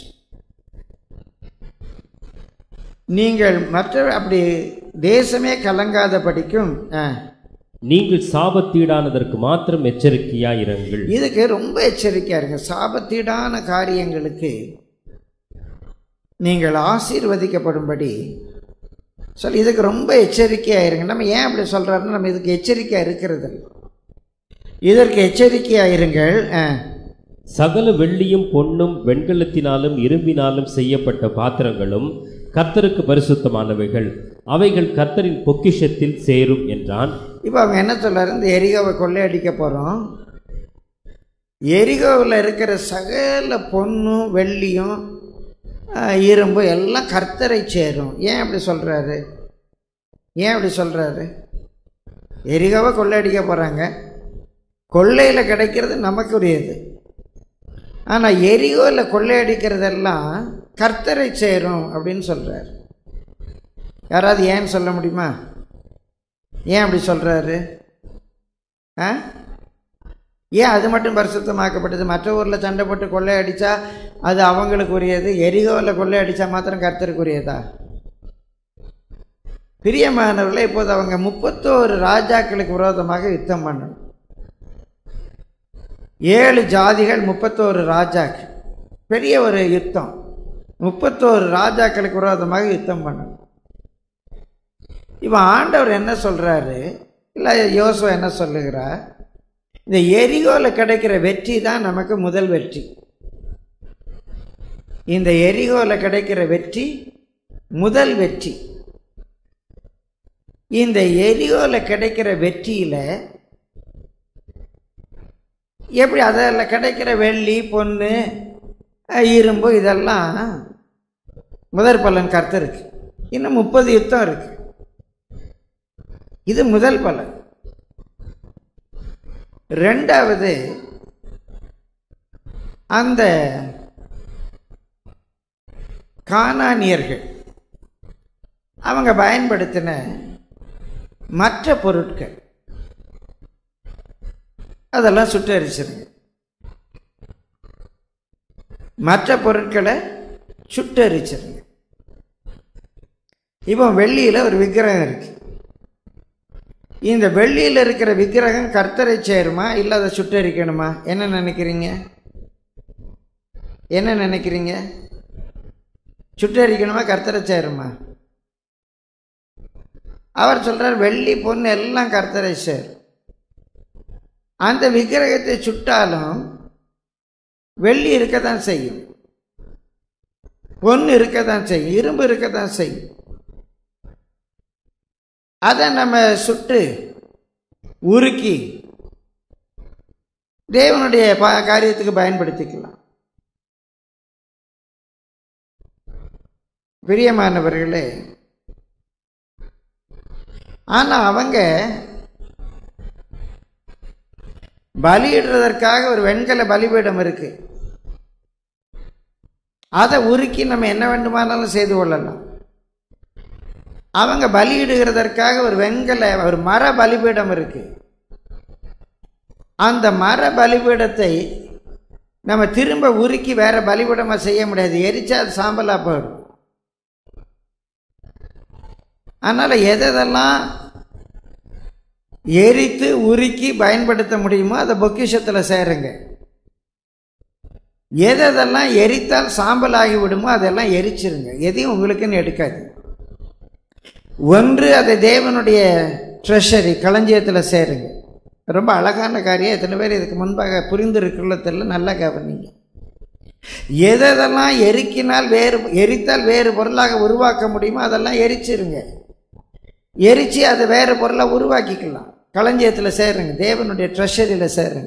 நீங்கள் மற்ற அப்படி தேசமே கலங்காத படிக்கும் நீங்கள் சாபத்தீடானதற்கு மாத்திரம் எச்சரிக்கையாயிருங்கள் இதுக்கு ரொம்ப எச்சரிக்கையா இருங்க சாபத்தீடான காரியங்களுக்கு நீங்கள் ஆசீர்வதிக்கப்படும்படி சொல்லி இதுக்கு ரொம்ப எச்சரிக்கையாக இருங்க நம்ம ஏன் அப்படி சொல்கிறாருன்னா நம்ம இதுக்கு எச்சரிக்கையாக இருக்கிறது இல்ல. இதற்கு எச்சரிக்கையாக இருங்கள் ஆ. சகல வெள்ளியும் பொன்னும் வெண்கலத்தினாலும் இரும்பினாலும் செய்யப்பட்ட பாத்திரங்களும் கர்த்தருக்கு பரிசுத்தமானவைகள் அவைகள் கர்த்தரின் பொக்கிஷத்தில் சேரும் என்றான் இப்போ அவங்க என்ன சொல்றாரு இந்த எரிகோவை கொள்ளையடிக்க போகிறோம் எரிகோவில் இருக்கிற சகல பொண்ணும் வெள்ளியும் ஆஹ், இரும்பு எல்லாம் கர்த்தரை சேரும் ஏன் அப்படி சொல்கிறாரு ஏன் அப்படி சொல்கிறாரு எரிகோவை கொள்ளையடிக்க போகிறாங்க கொள்ளையில் கிடைக்கிறது நமக்குரியது ஆனால் எரிகோவில் கொள்ளையடிக்கிறதெல்லாம் கர்த்தரை சேரும் அப்படின்னு சொல்கிறார் யாராவது ஏன்னு சொல்ல முடியுமா ஏன் அப்படி சொல்கிறாரு ஆ ஏன் அது மட்டும் பரிசுத்தமாக்கப்பட்டது மற்ற ஊரில் சண்டை போட்டு கொள்ளையடிச்சா அது அவங்களுக்கு உரியது எரிகோவில் கொள்ளையடிச்சா மாத்திரம் கர்த்தருக்குரியதா பிரியமானவர்களே இப்போது அவங்க முப்பத்தோரு ராஜாக்களுக்கு விரோதமாக யுத்தம் பண்ணணும் ஏழு ஜாதிகள் முப்பத்தோரு ராஜாக்கள் பெரிய ஒரு யுத்தம் முப்பத்தோரு ராஜாக்களுக்கு விரோதமாக யுத்தம் பண்ணணும் இவன் ஆண்டவர் என்ன சொல்றாரு இல்லை யோசுவா என்ன சொல்லுகிறார் இந்த எரிகோவில் கிடைக்கிற வெற்றி தான் நமக்கு முதல் வெற்றி இந்த எரிகோவில் கிடைக்கிற வெற்றி முதல் வெற்றி இந்த எரிகோவில் கிடைக்கிற வெற்றியில் எப்படி அதில் கிடைக்கிற வெள்ளி பொண்ணு அஹ், இரும்பு இதெல்லாம் முதற் பலன் கர்த்தருக்கு இன்னும் முப்பது யுத்தம் இருக்கு இது முதல் பலன் ரெண்டாவது அந்த கானானியர்கள் அவங்க பயன்படுத்தின மற்ற பொருட்கள் அதெல்லாம் சுட்டரிச்சிருங்க மற்ற பொருட்களை சுட்டரிச்சிருங்க இப்போ வெள்ளியில் ஒரு விக்கிரகம் இருக்கு இந்த வெள்ளியில் இருக்கிற விக்கிரகம் கர்த்தரை சேருமா இல்லை அதை சுட்டரிக்கணுமா என்ன நினைக்கிறீங்க என்ன நினைக்கிறீங்க சுட்டரிக்கணுமா கர்த்தரை சேருமா அவர் சொல்றார் வெள்ளி பொண்ணு எல்லாம் கர்த்தரை சேரும் அந்த விக்கிரகத்தை சுட்டாலும் வெள்ளி இருக்கத்தான் செய்யும் பொண்ணு இருக்கத்தான் செய்யும் இரும்பு இருக்கத்தான் செய்யும் அதை நம்ம சுட்டு உருக்கி தேவனுடைய ப- காரியத்துக்கு பயன்படுத்திக்கலாம் பிரியமானவர்களே ஆனா அவங்க பலியிடுறதற்காக ஒரு வெண்கல பலிபீடம் இருக்கு அதை உருக்கி நம்ம என்ன வேண்டுமானாலும் செய்து கொள்ளலாம் அவங்க பலியிடுகிறதற்காக ஒரு வெண்கல ஒரு மர பலிபீடம் இருக்கு அந்த மர பலிபீடத்தை நம்ம திரும்ப உருக்கி வேற பலிபீடமா செய்ய முடியாது எரிச்சா அது சாம்பலா போயிடும் அதனால எதெல்லாம் எரித்து உருக்கி பயன்படுத்த முடியுமோ அதை பொக்கிஷத்தில் சேருங்க எதெல்லாம் எரித்தால் சாம்பல் ஆகி விடுமோ அதெல்லாம் எரிச்சிருங்க எதையும் உங்களுக்குன்னு எடுக்காது ஒன்று அதை தேவனுடைய ட்ரெஷரி களஞ்சியத்தில் சேருங்க ரொம்ப அழகான காரியம் எத்தனை பேர் இதுக்கு முன்பாக புரிந்திருக்குள்ள தெரியல நல்லா கவனிங்க எதெல்லாம் எரிக்கினால் வேறு எரித்தால் வேறு பொருளாக உருவாக்க முடியுமோ அதெல்லாம் எரிச்சிருங்க எரிச்சு அதை வேறு பொருளை உருவாக்கிக்கலாம் களஞ்சியத்தில் சேருங்க தேவனுடைய ட்ரெஷரியில் சேருங்க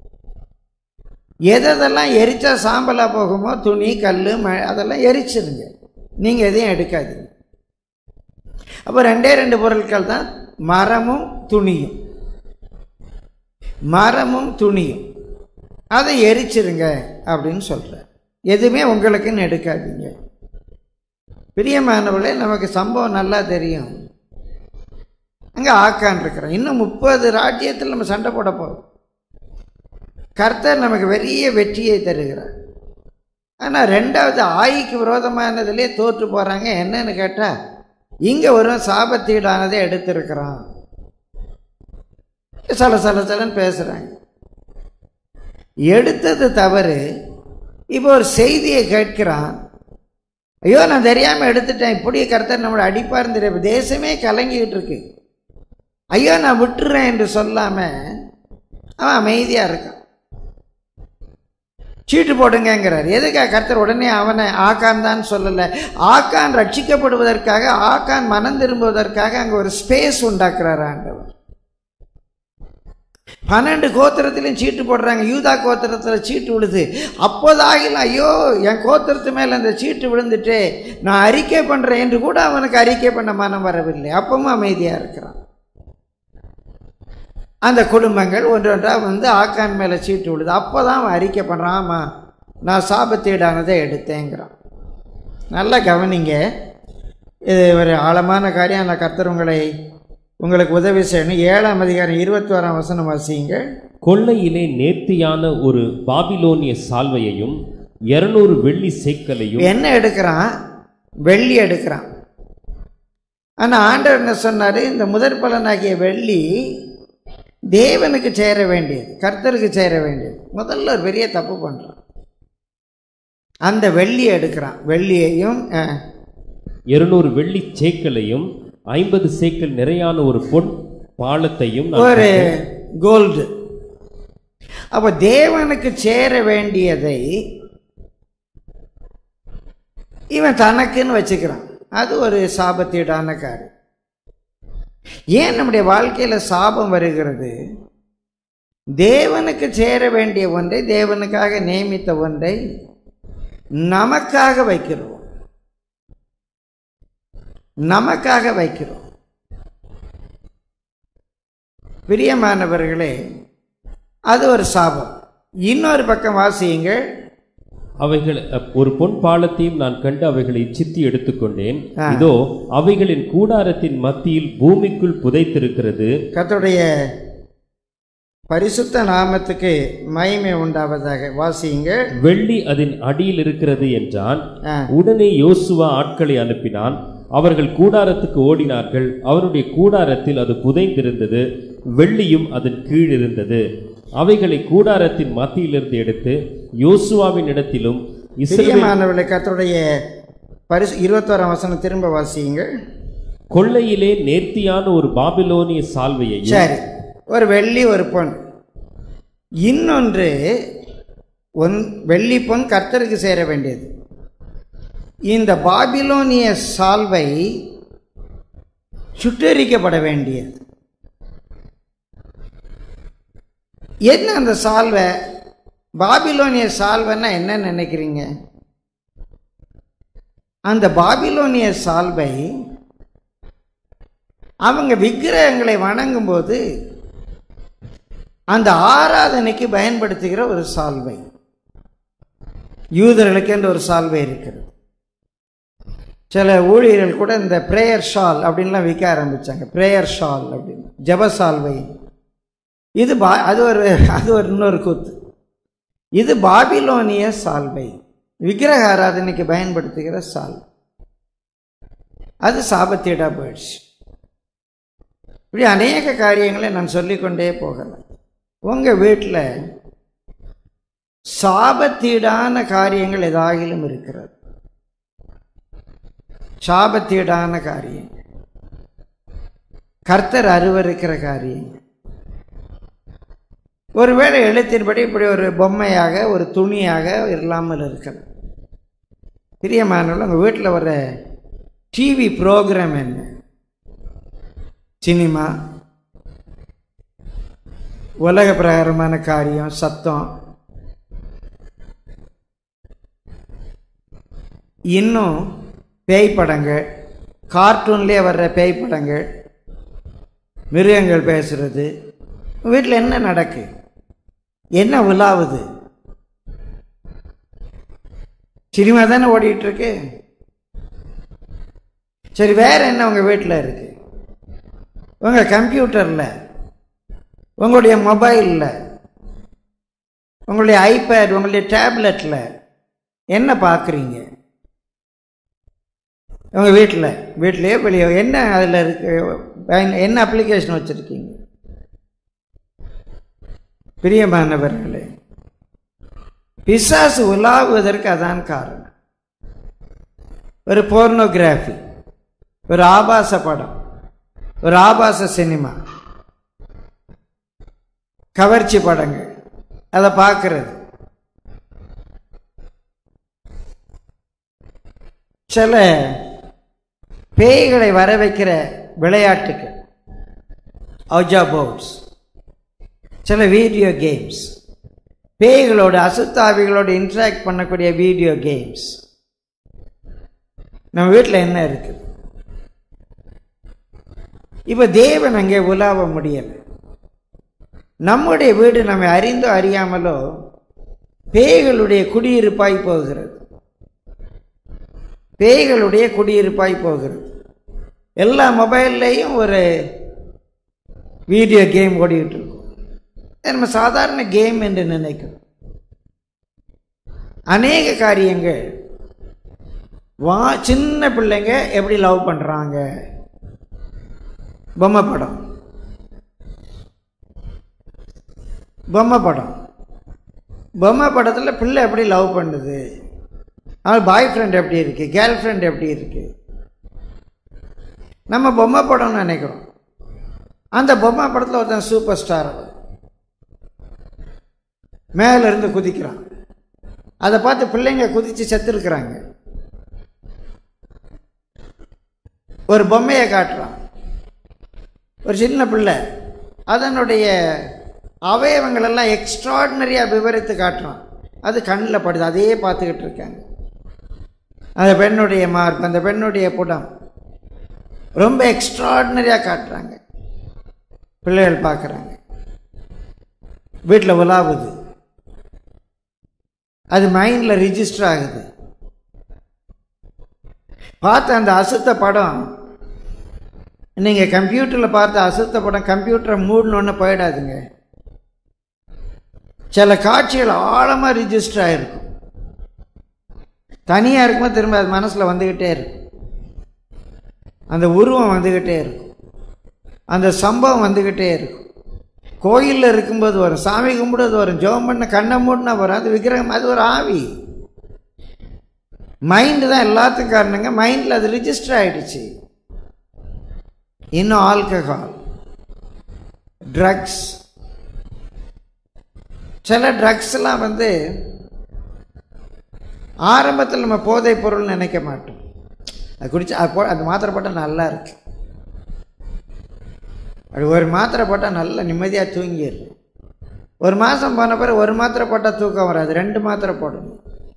எதெல்லாம் எரிச்சா சாம்பலாக போகுமோ துணி கல் ம அதெல்லாம் எரிச்சிருங்க நீங்கள் எதையும் எடுக்காதீங்க அப்போ ரெண்டே ரெண்டு பொருட்கள் தான் மரமும் துணியும் மரமும் துணியும் அதை எரிச்சிருங்க அப்படின்னு சொல்கிறார் எதுவுமே உங்களுக்குன்னு எடுக்காதீங்க பிரியமானவர்களே நமக்கு சம்பவம் நல்லா தெரியும் அங்கே ஆக்கான் இருக்கிறோம் இன்னும் முப்பது ராஜ்யத்தில் நம்ம சண்டை போட போகிறோம் கர்த்தர் நமக்கு பெரிய வெற்றியை தருகிறார் ஆனால் ரெண்டாவது ஆயிக்கு விரோதமானதிலே தோற்று போகிறாங்க என்னன்னு கேட்டால் இங்கே ஒரு சாபத்தீடானதை எடுத்திருக்கிறான் சல சல சலன்னு பேசுகிறாங்க எடுத்தது தவறு இப்போ ஒரு செய்தியை கேட்கிறான் ஐயோ நான் தெரியாமல் எடுத்துட்டேன் இப்படி கர்த்தர் நம்மளை அடிப்பார் தெரியும் தேசமே கலங்கிக்கிட்டு இருக்கு ஐயோ நான் விட்டுறேன் என்று சொல்லாம அவன் அமைதியாக இருக்கான் சீட்டு போடுங்கங்கிறார் எதுக்காக கர்த்தர் உடனே அவனை ஆக்கான் தான் சொல்லலை ஆக்கான் ரட்சிக்கப்படுவதற்காக ஆக்கான் மனம் திரும்புவதற்காக அங்கே ஒரு ஸ்பேஸ் உண்டாக்குறார் ஆண்டவர் பன்னெண்டு கோத்திரத்திலையும் சீட்டு போடுறாங்க யூதா கோத்திரத்தில் சீட்டு விழுது அப்போதாகில ஐயோ என் கோத்திரத்து மேலே அந்த சீட்டு விழுந்துட்டே நான் அறிக்கை பண்ணுறேன் என்று கூட அவனுக்கு அறிக்கை பண்ண மனம் வரவில்லை அப்பவும் அமைதியாக இருக்கிறான் அந்த குடும்பங்கள் ஒன்றொன்றாக வந்து ஆக்கான் மேலே சீட்டு விழுது அப்போ தான் அவன் அறிக்கை பண்ணுறான் ஆமாம் நான் சாபத்தீடானதை எடுத்தேங்கிறான் நல்லா கவனிங்க இது ஒரு ஆழமான காரியம் நான் கர்த்தர் உங்களை உங்களுக்கு உதவி செய்யணும் ஏழாம் அதிகாரம் இருபத்தி ஓராம் வசனம் வாசிங்க கொள்ளையிலே நேர்த்தியான ஒரு பாபிலோனிய சால்வையையும் இருநூறு வெள்ளி சேக்கலையும் என்ன எடுக்கிறான் வெள்ளி எடுக்கிறான் ஆனால் ஆண்டவர் என்ன சொன்னார் இந்த முதற் பலனாகிய வெள்ளி தேவனுக்கு சேர வேண்டியது கர்த்தருக்கு சேர வேண்டியது முதல்ல ஒரு பெரிய தப்பு பண்ணுறான் அந்த வெள்ளியை எடுக்கிறான் வெள்ளியையும் அஹ், இருநூறு வெள்ளி சேக்கலையும் ஐம்பது சேக்கல் நிறையான ஒரு பொன் பாலத்தையும் நான் ஒரு கோல்டு அப்போ தேவனுக்கு சேர வேண்டியதை இவன் தனக்குன்னு வச்சுக்கிறான் அது ஒரு சாபத்தீடான காரியம் ஏன் நம்முடைய வாழ்க்கையில் சாபம் வருகிறது தேவனுக்கு சேர வேண்டிய ஒன்றை தேவனுக்காக நியமித்த ஒன்றை நமக்காக வைக்கிறோம் நமக்காக வைக்கிறோம் பிரியமானவர்களே அது ஒரு சாபம் இன்னொரு பக்கம் வாசியுங்கள் அவைகள் அப்- ஒரு பொன் பாலத்தையும் நான் கண்டு அவைகளை இச்சித்து எடுத்துக்கொண்டேன் ஆ. இதோ அவைகளின் கூடாரத்தின் மத்தியில் பூமிக்குள் புதைத்திருக்கிறது கர்த்தருடைய பரிசுத்த நாமத்துக்கு மகிமை உண்டாவதாக வாசியுங்க வெள்ளி அதன் அடியில் இருக்கிறது என்றான் ஆ. உடனே யோசுவா ஆட்களை அனுப்பினான் அவர்கள் கூடாரத்துக்கு ஓடினார்கள் அவருடைய கூடாரத்தில் அது புதைந்திருந்தது வெள்ளியும் அதன் கீழ் இருந்தது அவைகளை கூடாரத்தின் மத்தியிலிருந்து எடுத்து யோசுவாவின் இடத்திலும் இஸ்ரவேல் பிரியமானவர்களை கர்த்தருடைய பரிசு இருபத்தோராம் வசனம் திரும்ப வாசியுங்க கொள்ளையிலே நேர்த்தியான ஒரு பாபிலோனிய சால்வையையும் சரி ஒரு வெள்ளி ஒரு பொன் இன்னொன்று ஒன் வெள்ளி பொன் கர்த்தருக்கு சேர வேண்டியது இந்த பாபிலோனிய சால்வை சுட்டெரிக்கப்பட வேண்டியது என்ன அந்த சால்வை பாபிலோனிய சால்வைன்னா என்ன நினைக்கிறீங்க அந்த பாபிலோனிய சால்வை அவங்க விக்கிரகங்களை வணங்கும்போது அந்த ஆராதனைக்கு பயன்படுத்துகிற ஒரு சால்வை யூதர்களுக்கு என்று ஒரு சால்வை இருக்கிறது சில ஊழியர்கள் கூட இந்த பிரேயர் ஷால் அப்படின்லாம் விற்க ஆரம்பிச்சாங்க பிரேயர் ஷால் அப்படின்னு ஜப சால்வை இது பா அது ஒரு அது ஒரு இன்னொரு கூத்து இது பாபிலோனிய சால்வை விக்கிரக ஆராதனைக்கு பயன்படுத்துகிற சால்வை அது சாபத்தீடா போயிடுச்சு இப்படி அநேக காரியங்களை நான் சொல்லிக்கொண்டே போகலாம் உங்கள் வீட்டில் சாபத்தீடான காரியங்கள் ஏதாகிலும் இருக்கிறது சாபத்தீடான காரியம் கர்த்தர் அருவருக்கிற காரியம் ஒருவேளை எழுத்தின்படி இப்படி ஒரு பொம்மையாக ஒரு துணியாக இல்லாமல் இருக்கிறது பிரியமானவர்கள் உங்கள் வீட்டில் வர டிவி ப்ரோக்ராம் என்ன சினிமா உலக பிரகாரமான காரியம் சத்தம் இன்னும் பேய் படங்கள் கார்ட்டூன்லேயே வர்ற பேய் படங்கள் மிருகங்கள் பேசுறது வீட்டில் என்ன நடக்கு என்ன உலாவுது சினிமா தானே ஓடிட்டு இருக்கு சரி வேற என்ன உங்கள் வீட்டில் இருக்கு உங்கள் கம்ப்யூட்டரில் உங்களுடைய மொபைலில் உங்களுடைய ஐபேட் உங்களுடைய டேப்லெட்டில் என்ன பார்க்குறீங்க உங்கள் வீட்டில் வீட்டிலேயே வெளியே என்ன அதில் இருக்கு பயன்- என்ன அப்ளிகேஷன் வச்சுருக்கீங்க பிரியமானவர்களே பிசாசு உலாவுவதற்கு அதான் காரணம் ஒரு போர்னோகிராஃபி ஒரு ஆபாச படம் ஒரு ஆபாச சினிமா கவர்ச்சி படங்கள் அதை பார்க்கறது சில பேய்களை வர வைக்கிற விளையாட்டுகள் அவுஜா போர்ட்ஸ் சில வீடியோ கேம்ஸ் பேய்களோடு அசுத்தாவிகளோடு இன்ட்ராக்ட் பண்ணக்கூடிய வீடியோ கேம்ஸ் நம்ம வீட்டில் என்ன இருக்குது இப்போ தேவன் அங்கே உலாவ முடியலை நம்முடைய வீடு நம்மை அறிந்தோ அறியாமலோ பேய்களுடைய குடியிருப்பாய் போகிறது பேய்களுடைய குடியிருப்பாய் போகிறது எல்லா மொபைல்லையும் ஒரு வீடியோ கேம் ஓடிக்கிட்டு இருக்கும் அது நம்ம சாதாரண கேம் என்று நினைக்கிறோம் அநேக காரியங்கள் வா சின்ன பிள்ளைங்க எப்படி லவ் பண்ணுறாங்க பொம்மை படம் பொம்மை படம் பொம்மை படத்தில் பிள்ளை எப்படி லவ் பண்ணுது அவள் பாய் ஃப்ரெண்ட் எப்படி இருக்கு கேர்ள் ஃப்ரெண்ட் எப்படி இருக்கு நம்ம பொம்மை படம்னு நினைக்கிறோம் அந்த பொம்மை படத்தில் ஒருத்தன் சூப்பர் ஸ்டார் அவன் மேல இருந்து குதிக்கிறான் அதை பார்த்து பிள்ளைங்க குதிச்சு செத்துருக்குறாங்க ஒரு பொம்மையை காட்டுறான் ஒரு சின்ன பிள்ளை அதனுடைய அவயவங்கள் எல்லாம் எக்ஸ்ட்ராடினரியாக விவரித்து காட்டுறான் அது கண்ணில் படுது அதையே பார்த்துக்கிட்டு இருக்காங்க அந்த பெண்ணுடைய மார்க் அந்த பெண்ணுடைய புடம் ரொம்ப எக்ஸ்ட்ராடினரியாக காட்டுறாங்க பிள்ளைகள் பார்க்குறாங்க வீட்டில் உலாவுது அது மைண்டில் ரிஜிஸ்டர் ஆகுது பார்த்த அந்த அசுத்த படம் நீங்கள் கம்ப்யூட்டரில் பார்த்த அசுத்த படம் கம்ப்யூட்டரை மூடணுன்னு போயிடாதுங்க சில காட்சிகள் ஆழமாக ரிஜிஸ்டர் ஆகிருக்கும் தனியாக இருக்கும்போது திரும்ப அது மனசில் வந்துக்கிட்டே இருக்கும் அந்த உருவம் வந்துக்கிட்டே இருக்கும் அந்த சம்பவம் வந்துக்கிட்டே இருக்கும் கோயிலில் இருக்கும்போது வரும் சாமி கும்பிடுறது வரும் ஜெபம் பண்ண கண்ணை மூடினா வரும் அது விக்கிரகம் அது ஒரு ஆவி மைண்டு தான் எல்லாத்துக்கும் காரணங்க மைண்டில் அது ரிஜிஸ்டர் ஆயிடுச்சு இன்னும் ஆல்கஹால் ட்ரக்ஸ் சில ட்ரக்ஸ்லாம் வந்து ஆரம்பத்தில் நம்ம போதைப் பொருள் நினைக்க மாட்டோம் அது குடிச்சு அது போ அந்த மாத்திரை போட்டால் நல்லா இருக்கு அப்படி ஒரு மாத்திரை போட்டால் நல்லா நிம்மதியாக தூங்கிடுது ஒரு மாதம் போன பிறகு ஒரு மாத்திரை போட்டால் தூக்கம் வராது ரெண்டு மாத்திரை போடணும்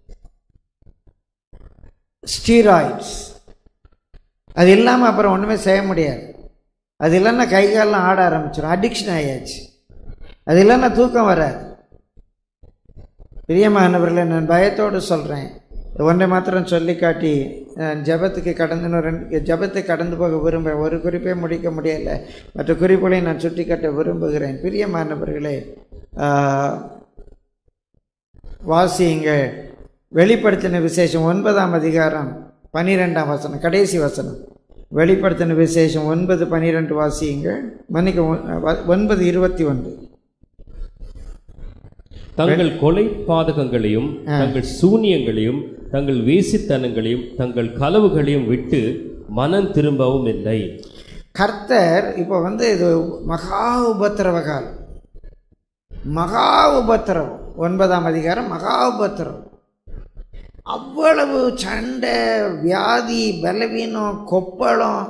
ஸ்டீராய்ட்ஸ் அது இல்லாமல் அப்புறம் ஒன்றுமே செய்ய முடியாது அது இல்லைன்னா கை காலெலாம் ஆட ஆரம்பிச்சிடும் அடிக்ஷன் ஆயாச்சு அது இல்லைன்னா தூக்கம் வராது பிரியமானவர்களே நான் பயத்தோடு சொல்கிறேன் ஒன்றை மாத்திரம் சொல்லி காட்டி நான் ஜபத்துக்கு கடந்து இன்னும் ரெண்டு ஜபத்துக்கு கடந்து போக விரும்புகிறேன் ஒரு குறிப்பே முடிக்க முடியலை மற்ற குறிப்புகளை நான் சுட்டி காட்ட விரும்புகிறேன் பிரியமானவர்களே ஆஹ், வாசியுங்க வெளிப்படுத்தின விசேஷம் ஒன்பதாம் அதிகாரம் பன்னிரெண்டாம் வசனம் கடைசி வசனம் வெளிப்படுத்தின விசேஷம் ஒன்பது பன்னிரெண்டு வாசியுங்க மன்னிக்க ஒன்பது இருபத்தி ஒன்று தங்கள் கொலை பாதகங்களையும் தங்கள் சூனியங்களையும் தங்கள் வேசித்தனங்களையும் தங்கள் களவுகளையும் விட்டு மனம் திரும்பவும் இல்லை கர்த்தர் இப்போ வந்து இது மகா உபத்திரவ காலம் மகா உபத்திரவம் ஒன்பதாம் அதிகாரம் மகா உபத்திரவம் அவ்வளவு சண்டை வியாதி பலவீனம் கொப்பளம்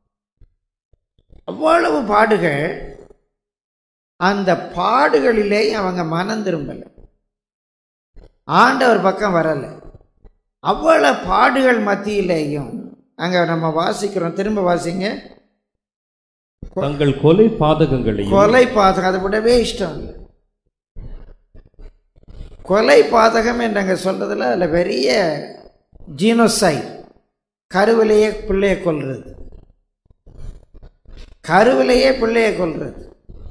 அவ்வளவு பாடுகள் அந்த பாடுகளிலே அவங்க மனம் திரும்பலை ஆண்டவர் பக்கம் வரலை அவ்வளவு பாடுகள் மத்தியிலேயும் அங்கே நம்ம வாசிக்கிறோம் திரும்ப வாசிங்க தங்கள் கொலை பாதகங்களையும் கொலை பாதகம் அதை விடவே இஷ்டம் இல்லை கொலை பாதகம் என்று அங்கே சொல்றதுல அதில் பெரிய ஜீனோசைட் கருவிலேயே பிள்ளையை கொல்றது கருவிலேயே பிள்ளையை கொல்றது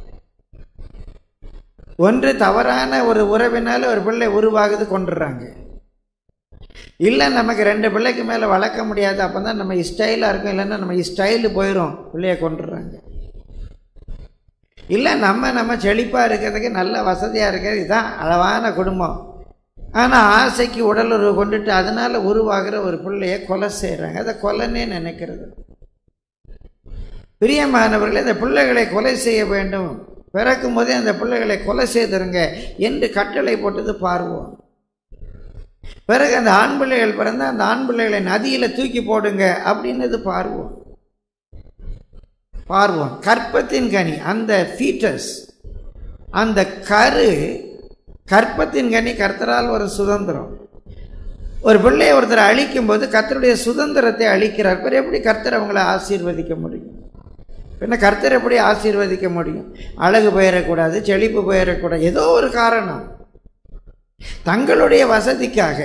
ஒன்று தவறான ஒரு உறவினால ஒரு பிள்ளை உருவாகுது கொண்டுடுறாங்க இல்லை நமக்கு ரெண்டு பிள்ளைக்கு மேலே வளர்க்க முடியாது அப்போ தான் நம்ம ஸ்டைலாக இருக்கும் இல்லைன்னா நம்ம ஸ்டைலு போயிடும் பிள்ளைய கொண்டுடுறாங்க இல்லை நம்ம நம்ம செழிப்பாக இருக்கிறதுக்கு நல்ல வசதியாக இருக்கிறது இதுதான் அளவான குடும்பம் ஆனால் ஆசைக்கு உடலுறவு கொண்டுட்டு அதனால் உருவாகிற ஒரு பிள்ளைய கொலை செய்கிறாங்க அதை கொலைன்னே நினைக்கிறது பிரியமானவர்களே இந்த பிள்ளைகளை கொலை செய்ய வேண்டும் பிறக்கும் போதே அந்த பிள்ளைகளை கொலை செய்திருங்க என்று கட்டளை போட்டது பார்வோம் பிறகு அந்த ஆண் பிள்ளைகள் பிறந்தா அந்த ஆண் பிள்ளைகளை நதியில் தூக்கி போடுங்க அப்படின்னது பார்வோம் பார்வோம் கற்பத்தின் கனி அந்த ஃபீட்டஸ் அந்த கரு கற்பத்தின் கனி கர்த்தரால் ஒரு சுதந்திரம் ஒரு பிள்ளையை ஒருத்தர் அழிக்கும் போது கர்த்தருடைய சுதந்திரத்தை அழிக்கிறார் பிறகு எப்படி கர்த்தர் அவங்கள ஆசீர்வதிக்க முடியும் பின்ன கர்த்தர் எப்படி ஆசீர்வதிக்க முடியும் அழகு பெயரக்கூடாது செழிப்பு பெயரக்கூடாது ஏதோ ஒரு காரணம் தங்களுடைய வசதிக்காக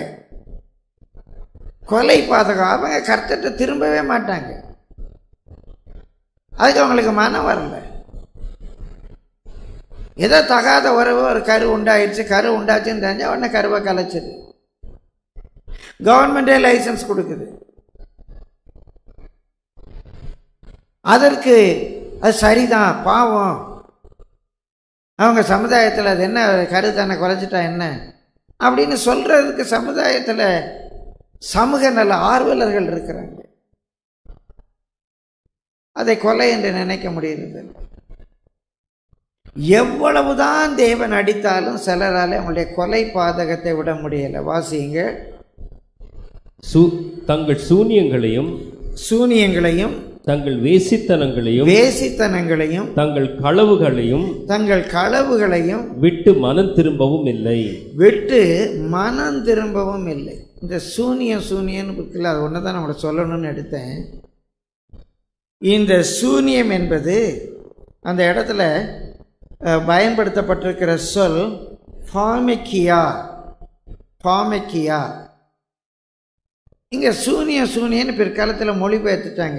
கொலை பாதகம் அவங்க கர்த்தர்கிட்ட திரும்பவே மாட்டாங்க அதுக்கு அவங்களுக்கு மனம் வரல ஏதோ தகாத உறவு ஒரு கரு உண்டாயிடுச்சு கரு உண்டாச்சுன்னு தெரிஞ்சா உடனே கருவை கலைச்சிது கவர்மெண்டே லைசன்ஸ் கொடுக்குது அதற்கு அது சரிதான் பாவம் அவங்க சமுதாயத்தில் அது என்ன கரு தானே குறைச்சிட்டா என்ன அப்படின்னு சொல்றதுக்கு சமுதாயத்தில் சமூக நல ஆர்வலர்கள் இருக்கிறாங்க அதை கொலை என்று நினைக்க முடியுது எவ்வளவுதான் தேவன் அடித்தாலும் சிலரால் அவங்களுடைய கொலை பாதகத்தை விட முடியலை வாசிங்க சூ தங்கள் சூனியங்களையும் சூனியங்களையும் தங்கள் வேசித்தனங்களையும் வேசித்தனங்களையும் தங்கள் களவுகளையும் தங்கள் களவுகளையும் விட்டு மனம் திரும்பவும் இல்லை விட்டு மனம் திரும்பவும் இல்லை இந்த சூனியம் சூனியன்னு இருக்குல்ல அது ஒன்று தான் நம்மளை சொல்லணும்னு எடுத்தேன் இந்த சூனியம் என்பது அந்த இடத்துல அஹ், பயன்படுத்தப்பட்டிருக்கிற சொல் ஃபாமெக்கியா ஃபாமெக்கியா இங்கே சூனியம் சூனியன்னு பிற்காலத்தில் மொழிபெயர்த்துட்டாங்க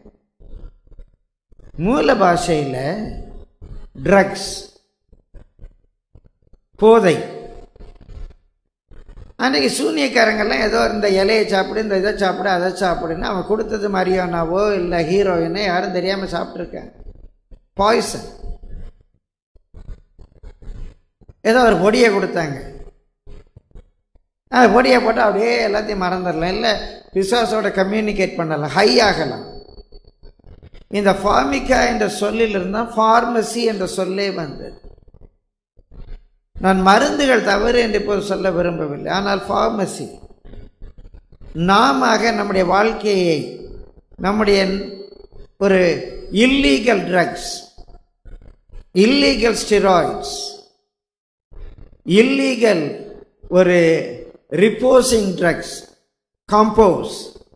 மூல பாஷையில் ட்ரக்ஸ் போதை அன்றைக்கி சூனியக்காரங்கெல்லாம் ஏதோ இந்த இலையை சாப்பிடு இந்த இதை சாப்பிடு அதை சாப்பிடுன்னு அவன் கொடுத்தது மரியானாவோ இல்லை ஹீரோயினோ யாரும் தெரியாமல் சாப்பிட்ருக்காங்க பாய்சன் ஏதோ ஒரு பொடியை கொடுத்தாங்க அந்த பொடியை போட்டு அப்படியே எல்லாத்தையும் மறந்துடலாம் இல்லை பிசாசோட கம்யூனிகேட் பண்ணலாம் ஹை ஆகலாம் இந்த ஃபார்மிகா என்ற சொல்லிலிருந்து தான் ஃபார்மசி என்ற சொல்லே வந்தது நான் மருந்துகள் தவறு என்று இப்போது சொல்ல விரும்பவில்லை ஆனால் ஃபார்மசி நாம நம்முடைய வாழ்க்கையை நம்முடைய ஒரு illegal drugs illegal steroids illegal ஒரு ரிப்போசிங் ட்ரக்ஸ் கம்போஸ்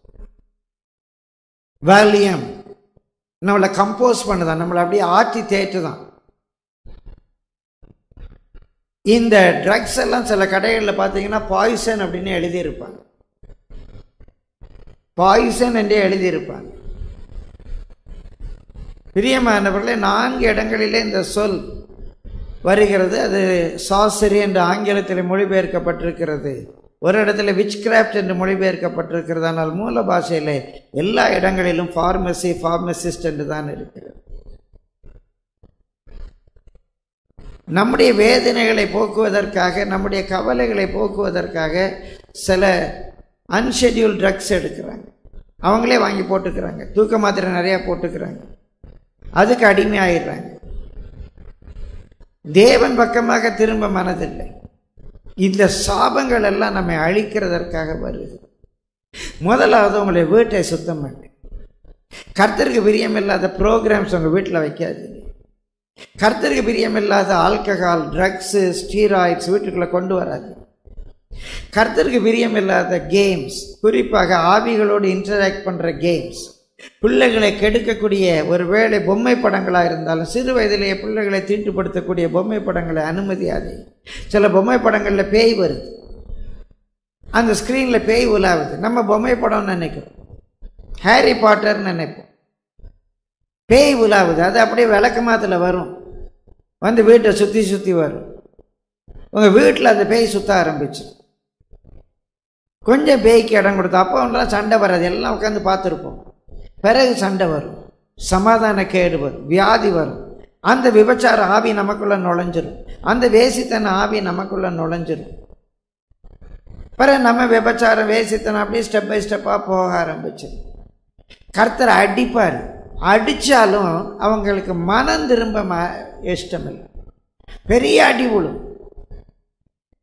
வேலியம் நம்மளை கம்போஸ் பண்ணுதான் நம்மளை அப்படியே ஆட்டி தேய்ட்டுதான் இந்த ட்ரக்ஸ் எல்லாம் சில கடைகளில் பார்த்தீங்கன்னா பாய்சன் அப்படின்னு எழுதியிருப்பாங்க பாய்சன் என்றே எழுதியிருப்பாங்க பிரியமானவர்களே நான்கு இடங்களிலே இந்த சொல் வருகிறது அது சாசரி என்று ஆங்கிலத்தில் மொழிபெயர்க்கப்பட்டிருக்கிறது ஒரு இடத்துல விச் கிராஃப்ட் என்று மொழிபெயர்க்கப்பட்டிருக்கிறது ஆனால் மூல பாஷையில் எல்லா இடங்களிலும் ஃபார்மசி ஃபார்மசிஸ்ட் என்று தான் இருக்கிறது நம்முடைய வேதனைகளை போக்குவதற்காக நம்முடைய கவலைகளை போக்குவதற்காக சில அன்ஷெட்யூல் ட்ரக்ஸ் எடுக்கிறாங்க அவங்களே வாங்கி போட்டுக்கிறாங்க தூக்க மாத்திரை நிறையா போட்டுக்கிறாங்க அதுக்கு அடிமையாயிடுறாங்க தேவன் பக்கமாக திரும்ப மனதில்லை இந்த சாபங்கள் எல்லாம் நம்மை அழிக்கிறதற்காக வருது முதலாவது உங்களுடைய வீட்டை சுத்தம் பண்ணு கர்த்தருக்கு பிரியமில்லாத ப்ரோக்ராம்ஸ் உங்கள் வீட்டில் வைக்காதீங்க கர்த்தருக்கு பிரியமில்லாத ஆல்கஹால் ட்ரக்ஸு ஸ்டீராய்ட்ஸ் வீட்டுக்குள்ளே கொண்டு வராது கர்த்தருக்கு பிரியமில்லாத கேம்ஸ் குறிப்பாக ஆவிகளோடு இன்டராக்ட் பண்ணுற கேம்ஸ் பிள்ளைகளை கெடுக்கக்கூடிய ஒரு வேளை பொம்மை படங்களாக இருந்தாலும் சிறு வயதிலேயே பிள்ளைகளை தீட்டுப்படுத்தக்கூடிய பொம்மை படங்களை அனுமதியாதே சில பொம்மை படங்களில் பேய் வருது அந்த ஸ்க்ரீனில் பேய் உலாவுது நம்ம பொம்மை படம்னு நினைக்கிறோம் ஹாரி பாட்டர்னு நினைப்போம் பேய் உலாவுது அது அப்படியே விளக்கமாத்தில் வரும் வந்து வீட்டை சுற்றி சுற்றி வரும் உங்கள் வீட்டில் அந்த பேய் சுற்ற ஆரம்பிச்சு கொஞ்சம் பேய்க்கு இடம் கொடுத்தா அப்போ ஒன்றெல்லாம் சண்டை வராது எல்லாம் உட்காந்து பார்த்துருப்போம் பிறகு சண்டை வரும் சமாதான கேடு வரும் வியாதி வரும் அந்த விபச்சார ஆவி நமக்குள்ள நுழைஞ்சிரும் அந்த வேசித்தன ஆவி நமக்குள்ள நுழைஞ்சிரும் பிறகு நம்ம விபச்சாரம் வேசித்தனம் அப்படியே ஸ்டெப் பை ஸ்டெப்பாக போக ஆரம்பிச்சு கர்த்தர் அடிப்பார் அடித்தாலும் அவங்களுக்கு மனம் திரும்ப ம இஷ்டம் இல்லை பெரிய அடி விழும்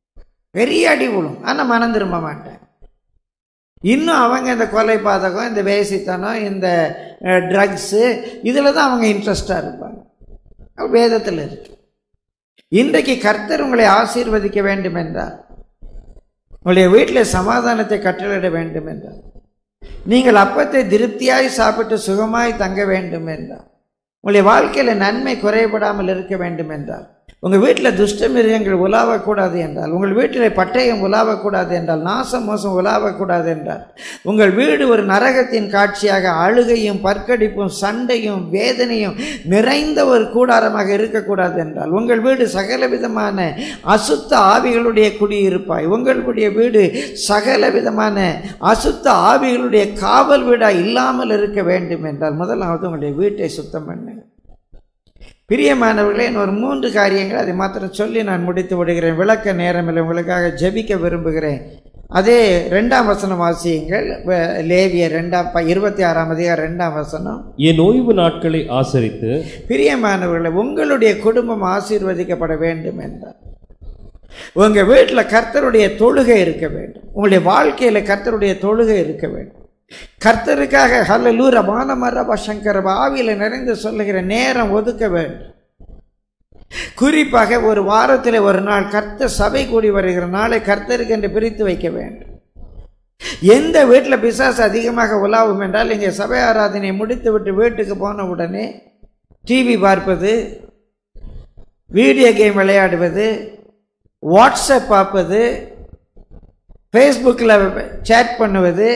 பெரிய அடி விழும் ஆனால் மனம் திரும்ப மாட்டேன் இன்னும் அவங்க இந்த கொலை பாதகம் இந்த வேசித்தனம் இந்த ட்ரக்ஸு இதில் தான் அவங்க இன்ட்ரெஸ்டாக இருப்பாங்க வேதத்தில் இருக்கு இன்றைக்கு கர்த்தர் உங்களை ஆசீர்வதிக்க வேண்டும் என்றார் உங்களுடைய வீட்டில் சமாதானத்தை கட்டளிட வேண்டும் என்றார் நீங்கள் அப்பத்தை திருப்தியாய் சாப்பிட்டு சுகமாய் தங்க வேண்டும் என்றார் உங்களுடைய வாழ்க்கையில் நன்மை குறைபடாமல் இருக்க வேண்டும் என்றால் உங்கள் வீட்டில் துஷ்ட மிருகங்கள் உலாவக்கூடாது என்றால் உங்கள் வீட்டில் பட்டயம் உலாவக்கூடாது என்றால் நாசம் மோசம் உலாவக்கூடாது என்றால் உங்கள் வீடு ஒரு நரகத்தின் காட்சியாக அழுகையும் பற்கடிப்பும் சண்டையும் வேதனையும் நிறைந்த ஒரு கூடாரமாக இருக்கக்கூடாது என்றால் உங்கள் வீடு சகல விதமான அசுத்த ஆவிகளுடைய குடியிருப்பாய் உங்களுடைய வீடு சகல விதமான அசுத்த ஆவிகளுடைய காவல் வீடாக இல்லாமல் இருக்க வேண்டும் என்றால் முதலாவது உங்களுடைய வீட்டை சுத்தம் பண்ணுங்க பிரியமானவர்களே இன்னும் ஒரு மூன்று காரியங்கள் அதை மாத்திரம் சொல்லி நான் முடித்து விடுகிறேன் விளக்க நேரமில்லை உங்களுக்காக ஜெபிக்க விரும்புகிறேன் அதே ரெண்டாம் வசனம் வாசியுங்கள் வ- லேவிய ரெண்டாம் ப- இருபத்தி ஆறாம் அதிகாரம் ரெண்டாம் வசனம் என் ஓய்வு நாட்களை ஆசரித்து பிரியமானவர்களே உங்களுடைய குடும்பம் ஆசீர்வதிக்கப்பட வேண்டும் என்றார் உங்க வீட்டில் கர்த்தருடைய தொழுகை இருக்க வேண்டும் உங்களுடைய வாழ்க்கையில கர்த்தருடைய தொழுகை இருக்க வேண்டும் கர்த்தருக்காக ஹல்லலூர மானமரப சங்கர ஆவியில நிறைந்து சொல்லுகிற நேரம் ஒதுக்க வேண்டும் குறிப்பாக ஒரு வாரத்தில் ஒரு நாள் கர்த்தர் சபை கூடி வருகிற நாளை கர்த்தருக்கு என்று பிரித்து வைக்க வேண்டும் எந்த வீட்டில் பிசாசு அதிகமாக உலாவும் என்றால் இங்கே சபை ஆராதனை முடித்துவிட்டு வீட்டுக்கு போன உடனே டிவி பார்ப்பது வீடியோ கேம் விளையாடுவது வாட்ஸ்அப் பார்ப்பது ஃபேஸ்புக்கில் சேட் பண்ணுவது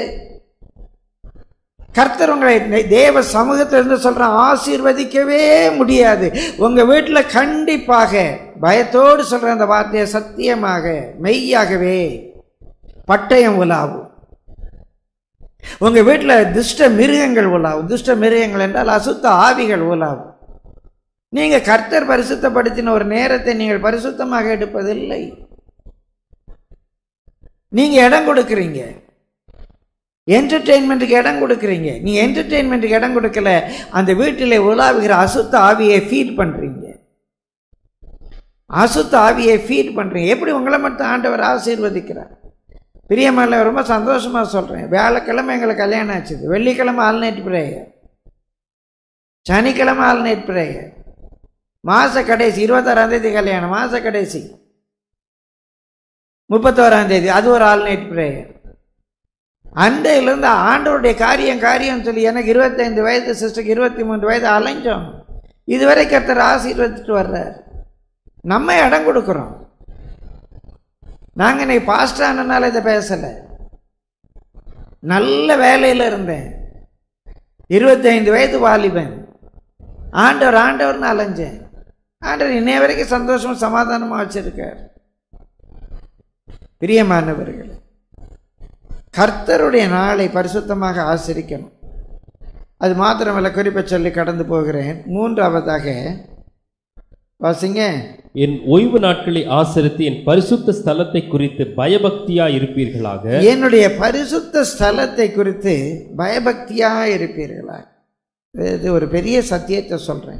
கர்த்தர் உங்களை நெ- தேவ சமூகத்திலிருந்து சொல்கிறேன் ஆசீர்வதிக்கவே முடியாது உங்கள் வீட்டில் கண்டிப்பாக பயத்தோடு சொல்கிற அந்த வார்த்தையை சத்தியமாக மெய்யாகவே பட்டயம் உலாவும் உங்கள் வீட்டில் துஷ்ட மிருகங்கள் உலாவும் துஷ்ட மிருகங்கள் என்றால் அசுத்த ஆவிகள் உலாவும் நீங்கள் கர்த்தர் பரிசுத்தப்படுத்தின ஒரு நேரத்தை நீங்கள் பரிசுத்தமாக எடுப்பதில்லை நீங்க இடம் கொடுக்குறீங்க என்டர்டெயின்மெண்ட்டுக்கு இடம் கொடுக்குறீங்க நீ என்டர்டெயின்மெண்ட்டுக்கு இடம் கொடுக்கல அந்த வீட்டிலே உலாவுகிற அசுத்த ஆவியை ஃபீட் பண்றீங்க அசுத்த ஆவியை ஃபீட் பண்றீங்க எப்படி உங்களை மட்டும் ஆண்டவர் ஆசீர்வதிக்கிறார் பிரியமான ரொம்ப சந்தோஷமா சொல்றேன் வியாழக்கிழமை எங்களுக்கு கல்யாணம் ஆச்சுது வெள்ளிக்கிழமை ஆல் நைட் பிரேயர் சனிக்கிழமை ஆல் நைட் பிரேயர் மாச கடைசி இருபத்தாறாம் தேதி கல்யாணம் மாச கடைசி முப்பத்தோராம் தேதி அது ஒரு ஆல் நைட் பிரேயர் அண்டையிலிருந்து ஆண்டவருடைய காரியம் காரியம் சொல்லி எனக்கு இருபத்தைந்து வயது சிஸ்டருக்கு இருபத்தி மூன்று வயது அலைஞ்சோம் இதுவரை கர்த்தர் ஆசீர்வதிட்டு வர்றார் நம்ம இடம் கொடுக்குறோம் நாங்கள் இன்னைக்கு பாஸ்டர் ஆனனால இதை பேசலை நல்ல வேலையில் இருந்தேன் இருபத்தைந்து வயது வாலிபன் ஆண்டவர் ஆண்டவர்னு அலைஞ்சேன் ஆண்டவர் இன்னைய வரைக்கும் சந்தோஷமா சமாதானமாக வச்சிருக்கார் பிரியமானவர்களே கர்த்தருடைய நாளை பரிசுத்தமாக ஆசிரிக்கணும் அது மாத்திரமல்ல குறிப்பை சொல்லி கடந்து போகிறேன் மூன்றாவதாக வாசிங்க என் ஓய்வு நாட்களை ஆசரித்து என் பரிசுத்த ஸ்தலத்தை குறித்து பயபக்தியா இருப்பீர்களாக என்னுடைய பரிசுத்த ஸ்தலத்தை குறித்து பயபக்தியா இருப்பீர்களா இது ஒரு பெரிய சத்தியத்தை சொல்றேன்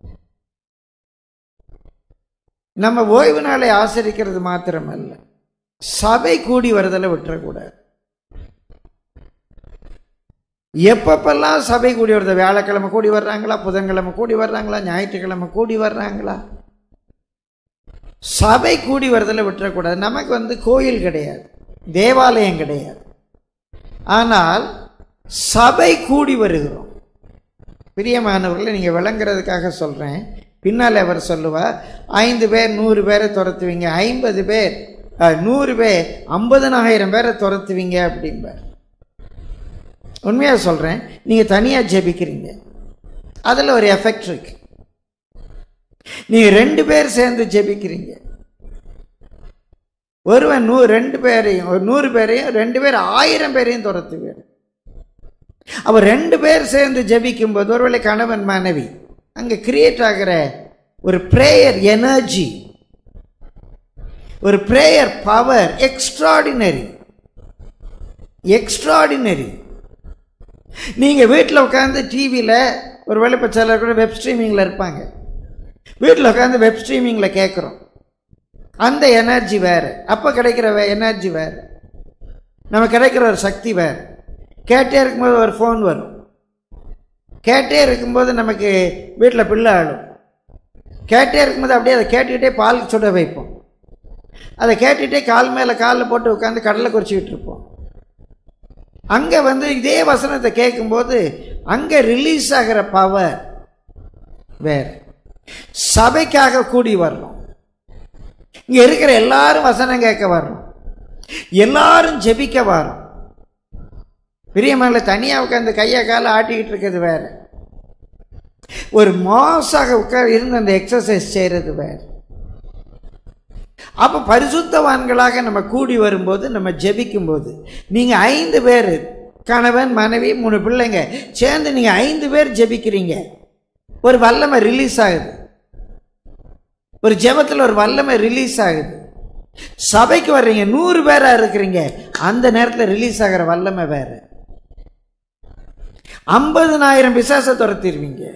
நம்ம ஓய்வு நாளை ஆசரிக்கிறது மாத்திரமல்ல சபை கூடி வருதலை விட்டுறக்கூடாது எப்பப்பெல்லாம் சபை கூடி வருது வியாழக்கிழமை கூடி வர்றாங்களா புதன்கிழமை கூடி வர்றாங்களா ஞாயிற்றுக்கிழமை கூடி வர்றாங்களா சபை கூடி வருதலை விட்டுறக்கூடாது நமக்கு வந்து கோயில் கிடையாது தேவாலயம் கிடையாது ஆனால் சபை கூடி வருகிறோம் பிரியமானவர்களை நீங்கள் விளங்குறதுக்காக சொல்கிறேன் பின்னால் அவர் சொல்லுவார் ஐந்து பேர் நூறு பேரை துரத்துவீங்க ஐம்பது பேர் அஹ், நூறு பேர் ஐம்பதனாயிரம் பேரை துரத்துவீங்க அப்படிம்பார் உண்மையாக சொல்கிறேன் நீங்கள் தனியாக ஜெபிக்கிறீங்க அதில் ஒரு எஃபெக்ட் இருக்கு நீங்கள் ரெண்டு பேர் சேர்ந்து ஜெபிக்கிறீங்க ஒருவன் நூ ரெண்டு பேரையும் ஒரு நூறு பேரையும் ரெண்டு பேர் ஆயிரம் பேரையும் துரத்துவார் அவர் ரெண்டு பேர் சேர்ந்து ஜெபிக்கும் போது ஒருவேளை கணவன் மனைவி அங்கே கிரியேட் ஆகிற ஒரு ப்ரேயர் எனர்ஜி ஒரு ப்ரேயர் பவர் எக்ஸ்ட்ராடினரி எக்ஸ்ட்ராடினரி நீங்கள் வீட்டில் உட்காந்து டிவியில் ஒருவேளை இப்போ சிலர் கூட வெப் ஸ்ட்ரீமிங்கில் இருப்பாங்க வீட்டில் உட்காந்து வெப் ஸ்ட்ரீமிங்கில் கேட்குறோம் அந்த எனர்ஜி வேறு அப்போ கிடைக்கிற எனர்ஜி வேறு நமக்கு கிடைக்கிற ஒரு சக்தி வேறு கேட்டே இருக்கும்போது ஒரு ஃபோன் வரும் கேட்டே இருக்கும்போது நமக்கு வீட்டில் பிள்ளை ஆளும் கேட்டே இருக்கும்போது அப்படியே அதை கேட்டுக்கிட்டே பால் சுட வைப்போம் அதை கேட்டுக்கிட்டே கால் மேலே காலில் போட்டு உட்காந்து கடலை குறிச்சிக்கிட்டு இருப்போம் அங்கே வந்து இதே வசனத்தை கேட்கும்போது அங்கே ரிலீஸ் ஆகிற பவர் வேறு சபைக்காக கூடி வரணும் இங்கே இருக்கிற எல்லாரும் வசனம் கேட்க வரணும் எல்லாரும் ஜெபிக்க வரோம் பிரியமல்ல தனியாக உட்காந்து கையை காலை ஆட்டிக்கிட்டு இருக்கிறது வேற ஒரு மாசாக உட்கார் இருந்து அந்த எக்ஸசைஸ் செய்கிறது வேற அப்போ பரிசுத்தவான்களாக நம்ம கூடி வரும்போது நம்ம ஜெபிக்கும் போது நீங்கள் ஐந்து பேர் கணவன் மனைவி மூணு பிள்ளைங்க சேர்ந்து நீங்கள் ஐந்து பேர் ஜெபிக்கிறீங்க ஒரு வல்லமை ரிலீஸ் ஆகுது ஒரு ஜெபத்தில் ஒரு வல்லமை ரிலீஸ் ஆகுது சபைக்கு வர்றீங்க நூறு பேரா இருக்கிறீங்க அந்த நேரத்தில் ரிலீஸ் ஆகிற வல்லமை வேற ஐம்பதுனாயிரம் பிசாசை துரத்திடுவீங்க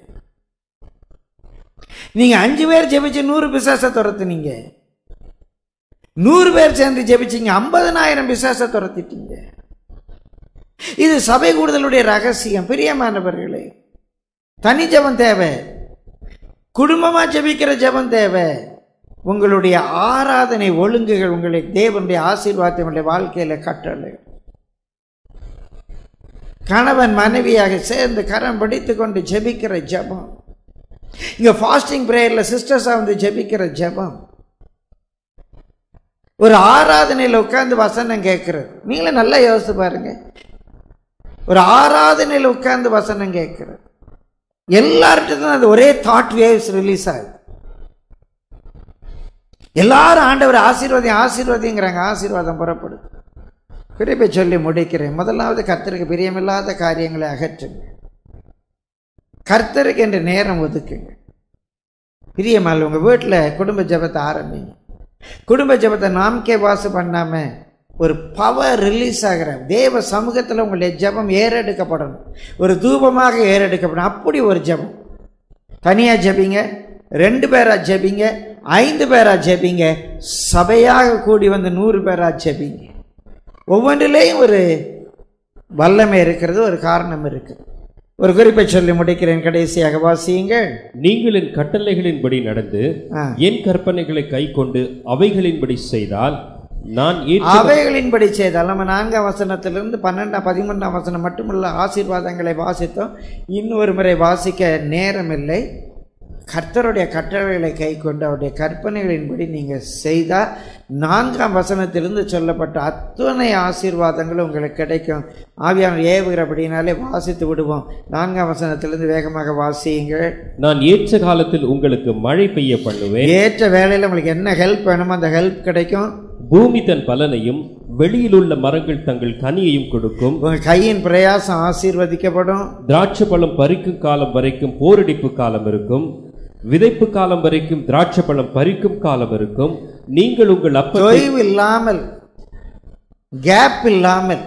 நீங்க அஞ்சு பேர் ஜெபிச்சு நூறு பிசாசை துரத்துனீங்க நூறு பேர் சேர்ந்து ஜெபிச்சீங்க ஐம்பதுனாயிரம் பிசாசை துரத்திட்டீங்க இது சபை கூடுதலுடைய ரகசியம் பிரியமானவர்களே தனி ஜெபம் தேவை குடும்பமா ஜெபிக்கிற ஜெபம் தேவை உங்களுடைய ஆராதனை ஒழுங்குகள் உங்களை தேவனுடைய ஆசீர்வாதத்தை உங்களுடைய வாழ்க்கையில கட்டளை கணவன் மனைவியாக சேர்ந்து கரம் பிடித்து கொண்டு ஜெபிக்கிற ஜெபம் இங்க ஃபாஸ்டிங் பிரேயர்ல சிஸ்டர்ஸா வந்து ஜெபிக்கிற ஜெபம் ஒரு ஆராதனையில் உட்கார்ந்து வசனம் கேட்கிறது நீங்களும் நல்லா யோசித்து பாருங்க ஒரு ஆராதனையில் உட்கார்ந்து வசனம் கேட்கிறது எல்லார்கிட்டும் அது ஒரே தாட் வேவ்ஸ் ரிலீஸ் ஆகுது எல்லாரும் ஆண்டவர் ஆசீர்வாதம் ஆசீர்வாதிங்கிறாங்க ஆசீர்வாதம் புறப்படுது குறிப்பை சொல்லி முடிக்கிறேன் முதலாவது கர்த்தருக்கு பிரியமில்லாத காரியங்களை அகற்றுங்க கர்த்தருக்கு என்று நேரம் ஒதுக்குங்க பிரியமல் உங்கள் வீட்டில் குடும்ப ஜெபத்தை ஆரம்பிங்க குடும்ப ஜெபத்தை நாம்கே வாசு பண்ணாம ஒரு பவர் ரிலீஸ் ஆகிற தேவ சமூகத்தில் உங்களுடைய ஜெபம் ஏறெடுக்கப்படணும் ஒரு தூபமாக ஏறெடுக்கப்படணும் அப்படி ஒரு ஜெபம் தனியாக ஜெபிங்க ரெண்டு பேரா ஜெபிங்க ஐந்து பேரா ஜெபிங்க சபையாக கூடி வந்து நூறு பேரா ஜெபிங்க ஒவ்வொன்றிலேயும் ஒரு வல்லமை இருக்கிறது ஒரு காரணம் இருக்குது ஒரு குறிப்பை சொல்லி முடிக்கிறேன் கடைசியாக வாசியுங்கள் நீங்கள் என் கட்டளைகளின்படி நடந்து ஆ. என் கற்பனைகளை கைக்கொண்டு அவைகளின்படி செய்தால் நான் ஏற்ற அவைகளின்படி செய்தால் நம்ம நான்காம் வசனத்திலிருந்து பன்னெண்டாம் பதிமூன்றாம் வசனம் மட்டுமல்ல ஆசீர்வாதங்களை வாசித்தோம் இன்னொரு முறை வாசிக்க நேரமில்லை கர்த்தருடைய கட்டளைகளை கை கொண்டு அவருடைய கற்பனைகளின்படி நீங்கள் செய்தால் நான்காம் வசனத்திலிருந்து சொல்லப்பட்ட அத்தனை ஆசீர்வாதங்களும் உங்களுக்கு கிடைக்கும் ஆவியானவர் ஏவுகிறபடினாலே வாசித்து விடுவோம் நான்காம் வசனத்திலிருந்து வேகமாக வாசியுங்கள் நான் ஏற்ற காலத்தில் உங்களுக்கு மழை பெய்ய பண்ணுவேன் ஏற்ற வேலையில் உங்களுக்கு என்ன ஹெல்ப் வேணுமோ அந்த ஹெல்ப் கிடைக்கும் பூமி தன் பலனையும் வெளியிலுள்ள மரங்கள் தங்கள் கனியையும் கொடுக்கும் உங்கள் கையின் பிரயாசம் ஆசீர்வதிக்கப்படும் திராட்சை பழம் பறிக்கும் காலம் வரைக்கும் போரடிப்பு காலம் இருக்கும் விதைப்பு காலம் வரைக்கும் திராட்சை பழம் பறிக்கும் காலம் இருக்கும் நீங்கள் உங்கள் அப்பத்தை தொய்வு இல்லாமல் கேப் இல்லாமல்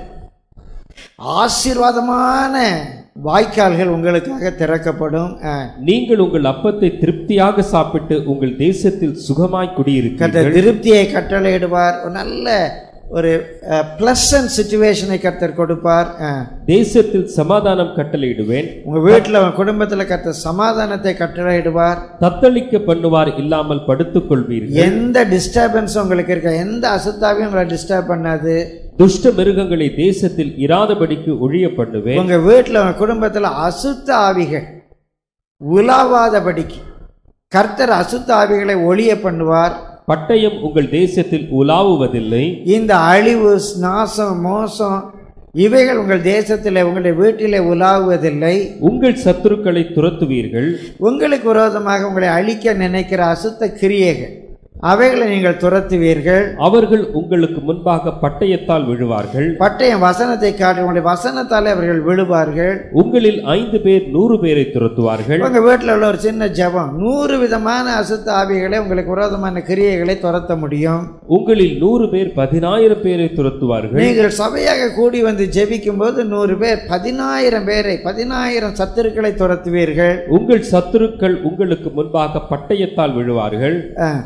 ஆசீர்வாதமான வாய்க்கால்கள் உங்களுக்காக திறக்கப்படும் ஆ. நீங்கள் உங்கள் அப்பத்தை திருப்தியாக சாப்பிட்டு உங்கள் தேசத்தில் சுகமாய் குடியிருக்கீர்கள் கர்த்தர் திருப்தியை கட்டளையிடுவார் ஒரு நல்ல ஒரு பிளசன்ட் சுச்சுவேஷனை கர்த்தர் கொடுப்பார் ஆ. தேசத்தில் சமாதானம் கட்டளையிடுவேன் உங்க வீட்டில் உங்க குடும்பத்தில் கர்த்தர் சமாதானத்தை கட்டளையிடுவார் தத்தளிக்க பண்ணுவார் இல்லாமல் படுத்துக் கொள்வீர்கள் எந்த டிஸ்டர்பன்ஸ் உங்களுக்கு இருக்க எந்த அசுத்தாவையும் உங்களை டிஸ்டர்ப் பண்ணாது துஷ்ட மிருகங்களை தேசத்தில் இராதபடிக்கு ஒழிய பண்ணுவேன் உங்க வீட்டில் உங்க குடும்பத்தில் அசுத்த ஆவிகள் உலாவாதபடிக்கு கர்த்தர் அசுத்த ஆவிகளை ஒளிய பண்ணுவார் பட்டயம் உங்கள் தேசத்தில் உலாவுவதில்லை இந்த அழிவு நாசம் மோசம் இவைகள் உங்கள் தேசத்தில் உங்களுடைய வீட்டிலே உலாவுவதில்லை உங்கள் சத்துருக்களை துரத்துவீர்கள் உங்களுக்கு விரோதமாக உங்களை அழிக்க நினைக்கிற அசுத்த கிரியைகள் அவைகளை நீங்கள் துரத்துவீர்கள் அவர்கள் உங்களுக்கு முன்பாக பட்டயத்தால் விழுவார்கள் பட்டயம் வசனத்தை காட்டி உங்களுடைய வசனத்தாலே அவர்கள் விழுவார்கள் உங்களில் ஐந்து பேர் நூறு பேரை துரத்துவார்கள் உங்க வீட்டில் உள்ள ஒரு சின்ன ஜெபம் நூறு விதமான அசுத்த ஆவிகளை உங்களுக்கு விரோதமான கிரியைகளை துரத்த முடியும் உங்களில் நூறு பேர் பதினாயிரம் பேரை துரத்துவார்கள் நீங்கள் சபையாக கூடி வந்து ஜெபிக்கும் போது நூறு பேர் பதினாயிரம் பேரை பதினாயிரம் சத்துருக்களை துரத்துவீர்கள் உங்கள் சத்துருக்கள் உங்களுக்கு முன்பாக பட்டயத்தால் விழுவார்கள் ஆ. நான்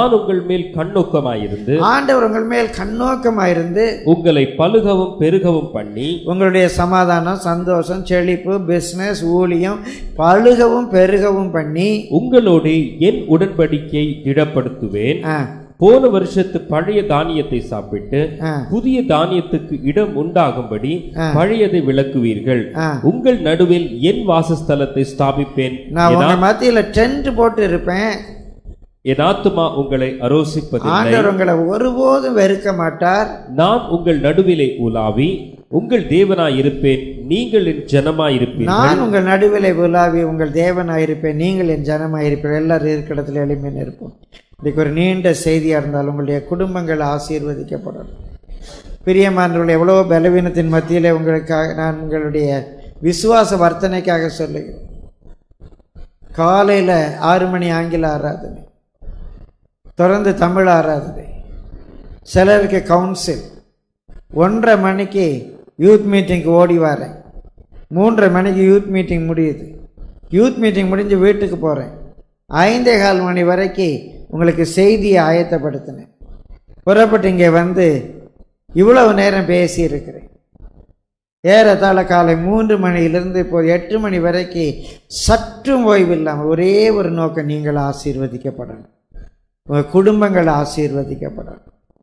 நான் உங்கள் மேல் கண்ணோக்கமாயிருந்து ஆண்டவர் உங்கள் மேல் கண்ணோக்கமாயிருந்து உங்களை பலுகவும் பெருகவும் பண்ணி உங்களுடைய சமாதானம் சந்தோஷம் செழிப்பு பிஸ்னஸ் ஊழியம் பழுகவும் பெருகவும் பண்ணி உங்களோடு என் உடன்படிக்கை திடப்படுத்துவேன் ஆ, போன வருஷத்து பழைய தானியத்தை சாப்பிட்டு ஆ, புதிய தானியத்துக்கு இடம் உண்டாகும்படி ஆ. பழையதை விளக்குவீர்கள் ஆ. உங்கள் நடுவில் என் வாசஸ்தலத்தை ஸ்தாபிப்பேன் நான் உங்க மத்தியில டென்ட் போட்டு இருப்பேன் என் ஆத்துமா உங்களை அரோசிப்பதில்லை ஆண்டவர் உங்களை ஒருபோதும் வெறுக்க மாட்டார் நான் உங்கள் நடுவிலே உலாவி உங்கள் தேவனாய் இருப்பேன் நீங்கள் என் ஜனமாய் இருப்பீர்கள் நான் உங்கள் நடுவிலே உலாவி உங்கள் தேவனாயிருப்பேன் நீங்கள் என் ஜனமாயிருப்பீர்கள் எல்லாரும் இருக்கிற இடத்துல எளிமையாக இருப்போம் இன்னைக்கு ஒரு நீண்ட செய்தியாக இருந்தாலும் உங்களுடைய குடும்பங்கள் ஆசீர்வதிக்கப்படும் பிரியமானவர்கள் எவ்வளோ பலவீனத்தின் மத்தியிலே உங்களுக்காக நான் உங்களுடைய விசுவாச வர்த்தனைக்காக சொல்லுகிறேன் காலையில் ஆறு மணி ஆங்கில ஆராதனை தொடர்ந்து தமிழ் ஆராதனை சிலருக்கு கவுன்சில் ஒன்றரை மணிக்கு யூத் மீட்டிங்க்கு ஓடி வரேன் மூன்றரை மணிக்கு யூத் மீட்டிங் முடியுது யூத் மீட்டிங் முடிஞ்சு வீட்டுக்கு போகிறேன் ஐந்தே கால் மணி வரைக்கும் உங்களுக்கு செய்தியை ஆயத்தப்படுத்தினேன் புறப்பட்டு இங்கே வந்து இவ்வளவு நேரம் பேசியிருக்கிறேன் ஏறத்தாழ காலை மூன்று மணியிலிருந்து இப்போ எட்டு மணி வரைக்கும் சற்றும் ஓய்வில்லாமல் ஒரே ஒரு நோக்கம் நீங்கள் ஆசீர்வதிக்கப்படணும் உங்கள் குடும்பங்கள் ஆசீர்வதிக்கப்படணும்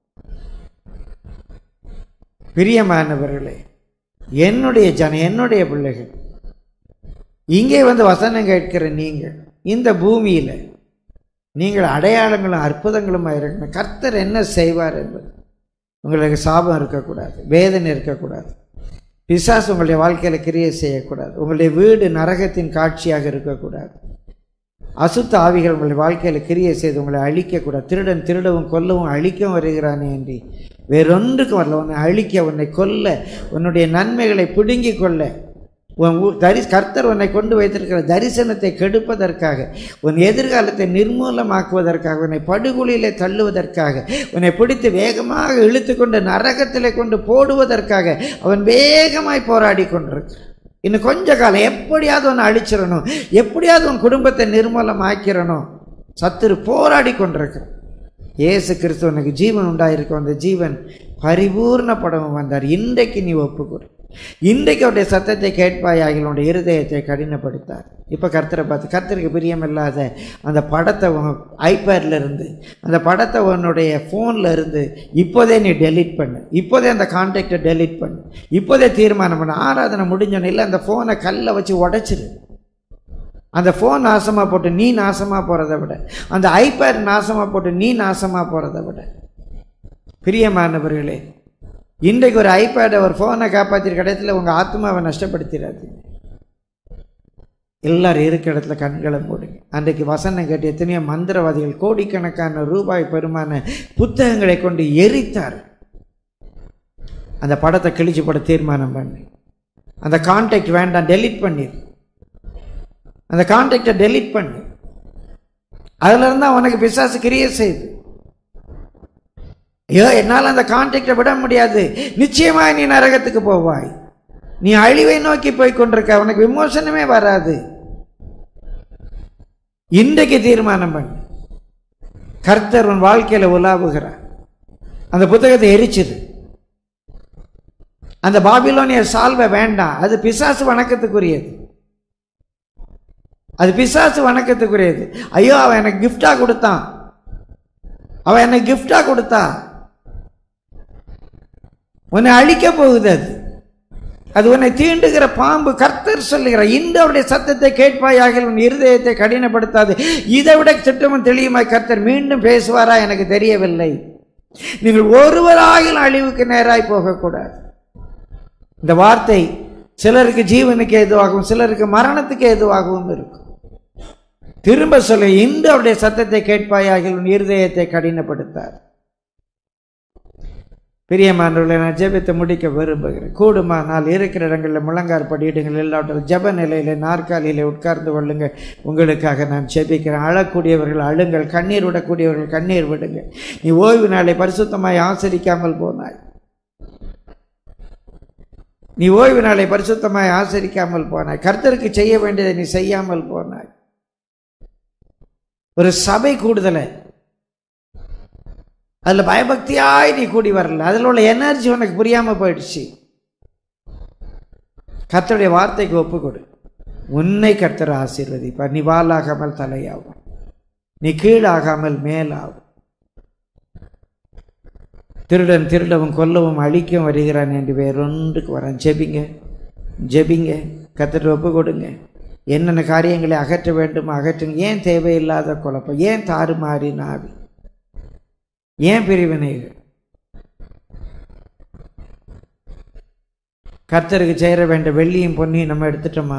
பிரியமானவர்களே என்னுடைய ஜன என்னுடைய பிள்ளைகள் இங்கே வந்து வசனம் கேட்கிற நீங்கள் இந்த பூமியில் நீங்கள் அடையாளங்களும் அற்புதங்களும் இருக்கணும் கர்த்தர் என்ன செய்வார் என்பது உங்களுக்கு சாபம் இருக்கக்கூடாது வேதனை இருக்கக்கூடாது பிசாசு உங்களுடைய வாழ்க்கையில் கிரியை செய்யக்கூடாது உங்களுடைய வீடு நரகத்தின் காட்சியாக இருக்கக்கூடாது அசுத்த ஆவிகள் உங்களுடைய வாழ்க்கையில் கிரியை செய்து உங்களை அழிக்கக்கூடாது திருடன் திருடவும் கொல்லவும் அழிக்கவும் வருகிறானே என்று வேறொன்றுக்கும் வரல உன்னை அழிக்க உன்னை கொல்ல உன்னுடைய நன்மைகளை பிடுங்கிக் கொள்ள உன் ஊ- தரி கர்த்தர் உன்னை கொண்டு வைத்திருக்கிற தரிசனத்தை கெடுப்பதற்காக உன் எதிர்காலத்தை நிர்மூலமாக்குவதற்காக உன்னை படுகொலியிலே தள்ளுவதற்காக உன்னை பிடித்து வேகமாக இழுத்து கொண்டு நரகத்திலே கொண்டு போடுவதற்காக அவன் வேகமாய் போராடி கொண்டிருக்கிறான் இன்னும் கொஞ்ச காலம் எப்படியாவது ஒன்று அழிச்சிடணும் எப்படியாவது உன் குடும்பத்தை நிர்மூலமாக்கிறணும் சத்துரு போராடி கொண்டிருக்கிறான் இயேசு கிறிஸ்து உனக்கு ஜீவன் உண்டாயிருக்கும் அந்த ஜீவன் பரிபூர்ணப்படவும் வந்தார் இன்றைக்கு நீ ஒப்புக்கொடு இன்றைக்கு அவருடைய சத்தத்தை கேட்பாயாக உன்னுடைய இருதயத்தை கடினப்படுத்தார் இப்போ கர்த்தரை பார்த்து கர்த்தருக்கு பிரியமில்லாத அந்த படத்தை உன் ஐபேடில் இருந்து அந்த படத்தை உன்னுடைய ஃபோனில் இருந்து இப்போதே நீ டெலீட் பண்ணு இப்போதே அந்த கான்டாக்டை டெலீட் பண்ணு இப்போதே தீர்மானம் பண்ணு ஆராதனை முடிஞ்சோன்னு இல்லை அந்த ஃபோனை கல்லை வச்சு உடைச்சிரு அந்த ஃபோன் நாசமாக போட்டு நீ நாசமாக போகிறத விட அந்த ஐபேட் நாசமாக போட்டு நீ நாசமாக போகிறத விட பிரியமானவர்களே இன்றைக்கு ஒரு ஐபேடை ஒரு ஃபோனை காப்பாற்றிருக்க இடத்துல உங்கள் ஆத்மாவை நஷ்டப்படுத்திடாதீங்க எல்லாரும் இருக்கிற இடத்துல கண்களை போடுங்க அன்றைக்கு வசனம் கேட்டு எத்தனையோ மந்திரவாதிகள் கோடிக்கணக்கான ரூபாய் பெருமான புத்தகங்களை கொண்டு எரித்தார் அந்த படத்தை கிழிச்சு போட தீர்மானம் பண்ணி அந்த கான்டாக்ட் வேண்டாம் டெலீட் பண்ணிடு அந்த கான்டாக்டை டெலீட் பண்ணு அதுல இருந்தா உனக்கு பிசாசு கிரியை செய்யுது ஐயோ என்னால் அந்த கான்டாக்டை விட முடியாது நிச்சயமாய் நீ நரகத்துக்கு போவாய் நீ அழிவை நோக்கி போய் கொண்டிருக்க உனக்கு விமோசனமே வராது இன்றைக்கு தீர்மானம் பண்ணு கர்த்தர் உன் வாழ்க்கையில உலாவுகிறார் அந்த புத்தகத்தை எரிச்சிரு அந்த பாபிலோனிய சால்வை வேண்டாம் அது பிசாசு வணக்கத்துக்குரியது அது பிசாசு வணக்கத்துக்குரியது ஐயோ அவன் எனக்கு gift-ஆ கொடுத்தான் அவன் எனக்கு gift-ஆ கொடுத்தா உன்னை அழிக்க போகுது அது அது உன்னை தீண்டுகிற பாம்பு கர்த்தர் சொல்லுகிறார் இந்த அவருடைய சத்தத்தை கேட்பாயாக உன் இருதயத்தை கடினப்படுத்தாது இதை விட திட்டமும் தெளியுமாய் கர்த்தர் மீண்டும் பேசுவாரா எனக்கு தெரியவில்லை நீங்கள் ஒருவராகில் அழிவுக்கு நேராய் போகக்கூடாது இந்த வார்த்தை சிலருக்கு ஜீவனுக்கு ஏதுவாகவும் சிலருக்கு மரணத்துக்கு ஏதுவாகவும் இருக்கும் திரும்ப சொல்ல இன்று அவருடைய சத்தத்தை கேட்பாயாக உன் இருதயத்தை கடினப்படுத்தார் பிரியமானவர்களை நான் ஜெபத்தை முடிக்க விரும்புகிறேன் கூடுமானால் இருக்கிற இடங்களில் முழங்கார் படியிடுங்கள் எல்லாவற்றிலும் ஜெப நிலையில நாற்காலியில உட்கார்ந்து கொள்ளுங்க உங்களுக்காக நான் ஜெபிக்கிறேன் அழக்கூடியவர்கள் அழுங்கள் கண்ணீர் விடக்கூடியவர்கள் கண்ணீர் விடுங்க நீ ஓய்வு நாளை பரிசுத்தமாய் ஆசரிக்காமல் போனாய் நீ ஓய்வு நாளை பரிசுத்தமாய் ஆசரிக்காமல் போனாய் கர்த்தருக்கு செய்ய வேண்டியதை நீ செய்யாமல் போனாய் ஒரு சபை கூடுதலை அதில் பயபக்தியாய் நீ கூடி வரல அதில் உள்ள எனர்ஜி உனக்கு புரியாமல் போயிடுச்சு கர்த்தருடைய வார்த்தைக்கு ஒப்பு கொடு உன்னை கர்த்தர் ஆசீர்வதிப்பார் நீ வாலாகாமல் தலையாகும் நீ கீழாகாமல் மேலாகும் திருடன் திருடவும் கொல்லவும் அழிக்கவும் வருகிறான் என்று வேறொன்றுக்கு வரான் ஜெபிங்க ஜெபிங்க கத்தர் ஒப்பு கொடுங்க என்னென்ன காரியங்களை அகற்ற வேண்டும் அகற்றுங்க ஏன் தேவையில்லாத குழப்பம் ஏன் தாறுமாறி நாவி ஏன் பிரிவினைகள் கர்த்தருக்கு சேர வேண்ட வெள்ளியும் பொன்னியும் நம்ம எடுத்துட்டோமா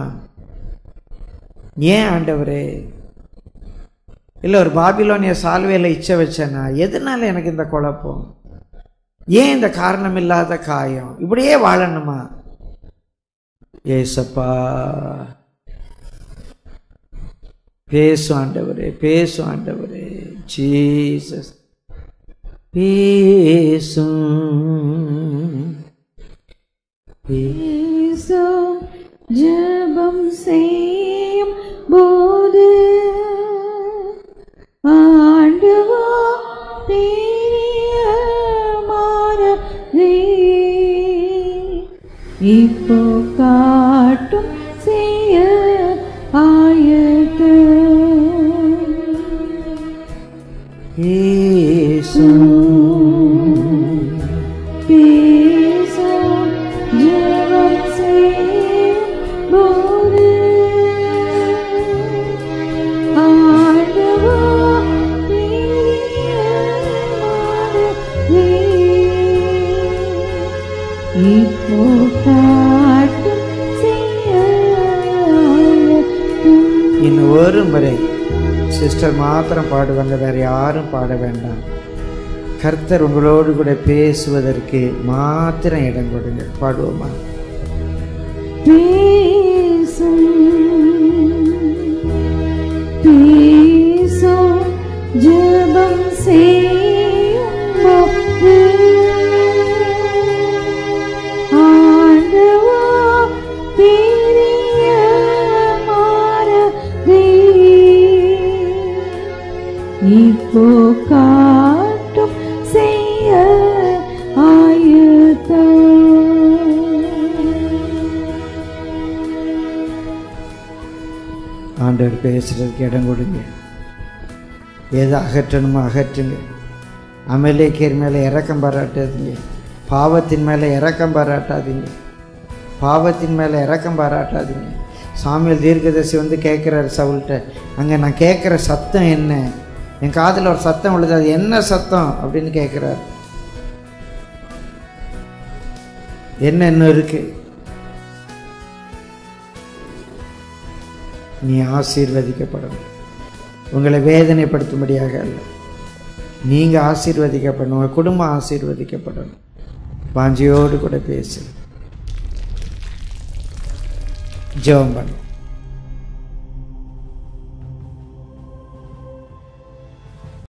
ஏன் ஆண்டவரே இல்லை ஒரு பாபிலோனிய சால்வையில் இச்சை வச்சேனா எதனால எனக்கு இந்த குழப்பம் ஏன் இந்த காரணம் இல்லாத காயம் இப்படியே வாழணுமா ஏசப்பா பேசும் ஆண்டவரே பேசும் ஆண்டவரே ஜீசஸ் பேசும் பேசும் ஜெபம் செய்யும் போது ஆண்டவா பெரிய மாறவே இப்போ காட்டும் செய்ய ஆயத்து பேசும் பேசும் ஜெபம் செய்யும் போது ஆண்டவா பெரிய மாறவே இப்போ காட்டும் செய்ய இன்னும் ஒரு முறை சிஸ்டர் மாத்திரம் பாடுவாங்க வேற யாரும் பாட வேண்டாம் கர்த்தர் உங்களோடு கூட பேசுவதற்கு மாத்திரம் இடம் கொடுங்க பாடுவோமா பேசும் பேசும் ஜெபம் செய்யும் போது ஆண்டவா பெரிய மாறவே இப்போ காட்டும் செய்ய ஆயுதம் ஆண்டவர் பேசுறதுக்கு இடம் கொடுங்க எதை அகற்றணுமோ அகற்றுங்க அமலேக்கியர் மேலே இறக்கம் பாராட்டாதீங்க பாவத்தின் மேலே இறக்கம் பாராட்டாதீங்க பாவத்தின் மேலே இறக்கம் பாராட்டாதீங்க சாமியல் தீர்க்கதரிசி வந்து கேட்குறாரு சவுல்கிட்ட அங்கே நான் கேட்குற சத்தம் என்ன என் காதில் ஒரு சத்தம் விழுது அது என்ன சத்தம் அப்படின்னு கேட்குறாரு என்ன இன்னும் இருக்கு நீ ஆசீர்வதிக்கப்படணும் உங்களை வேதனைப்படுத்தும்படியாக அல்ல நீங்கள் ஆசீர்வதிக்கப்படணும் உங்கள் குடும்பம் ஆசீர்வதிக்கப்படணும் வாஞ்சியோடு கூட பேசு ஜெபம் பண்ணு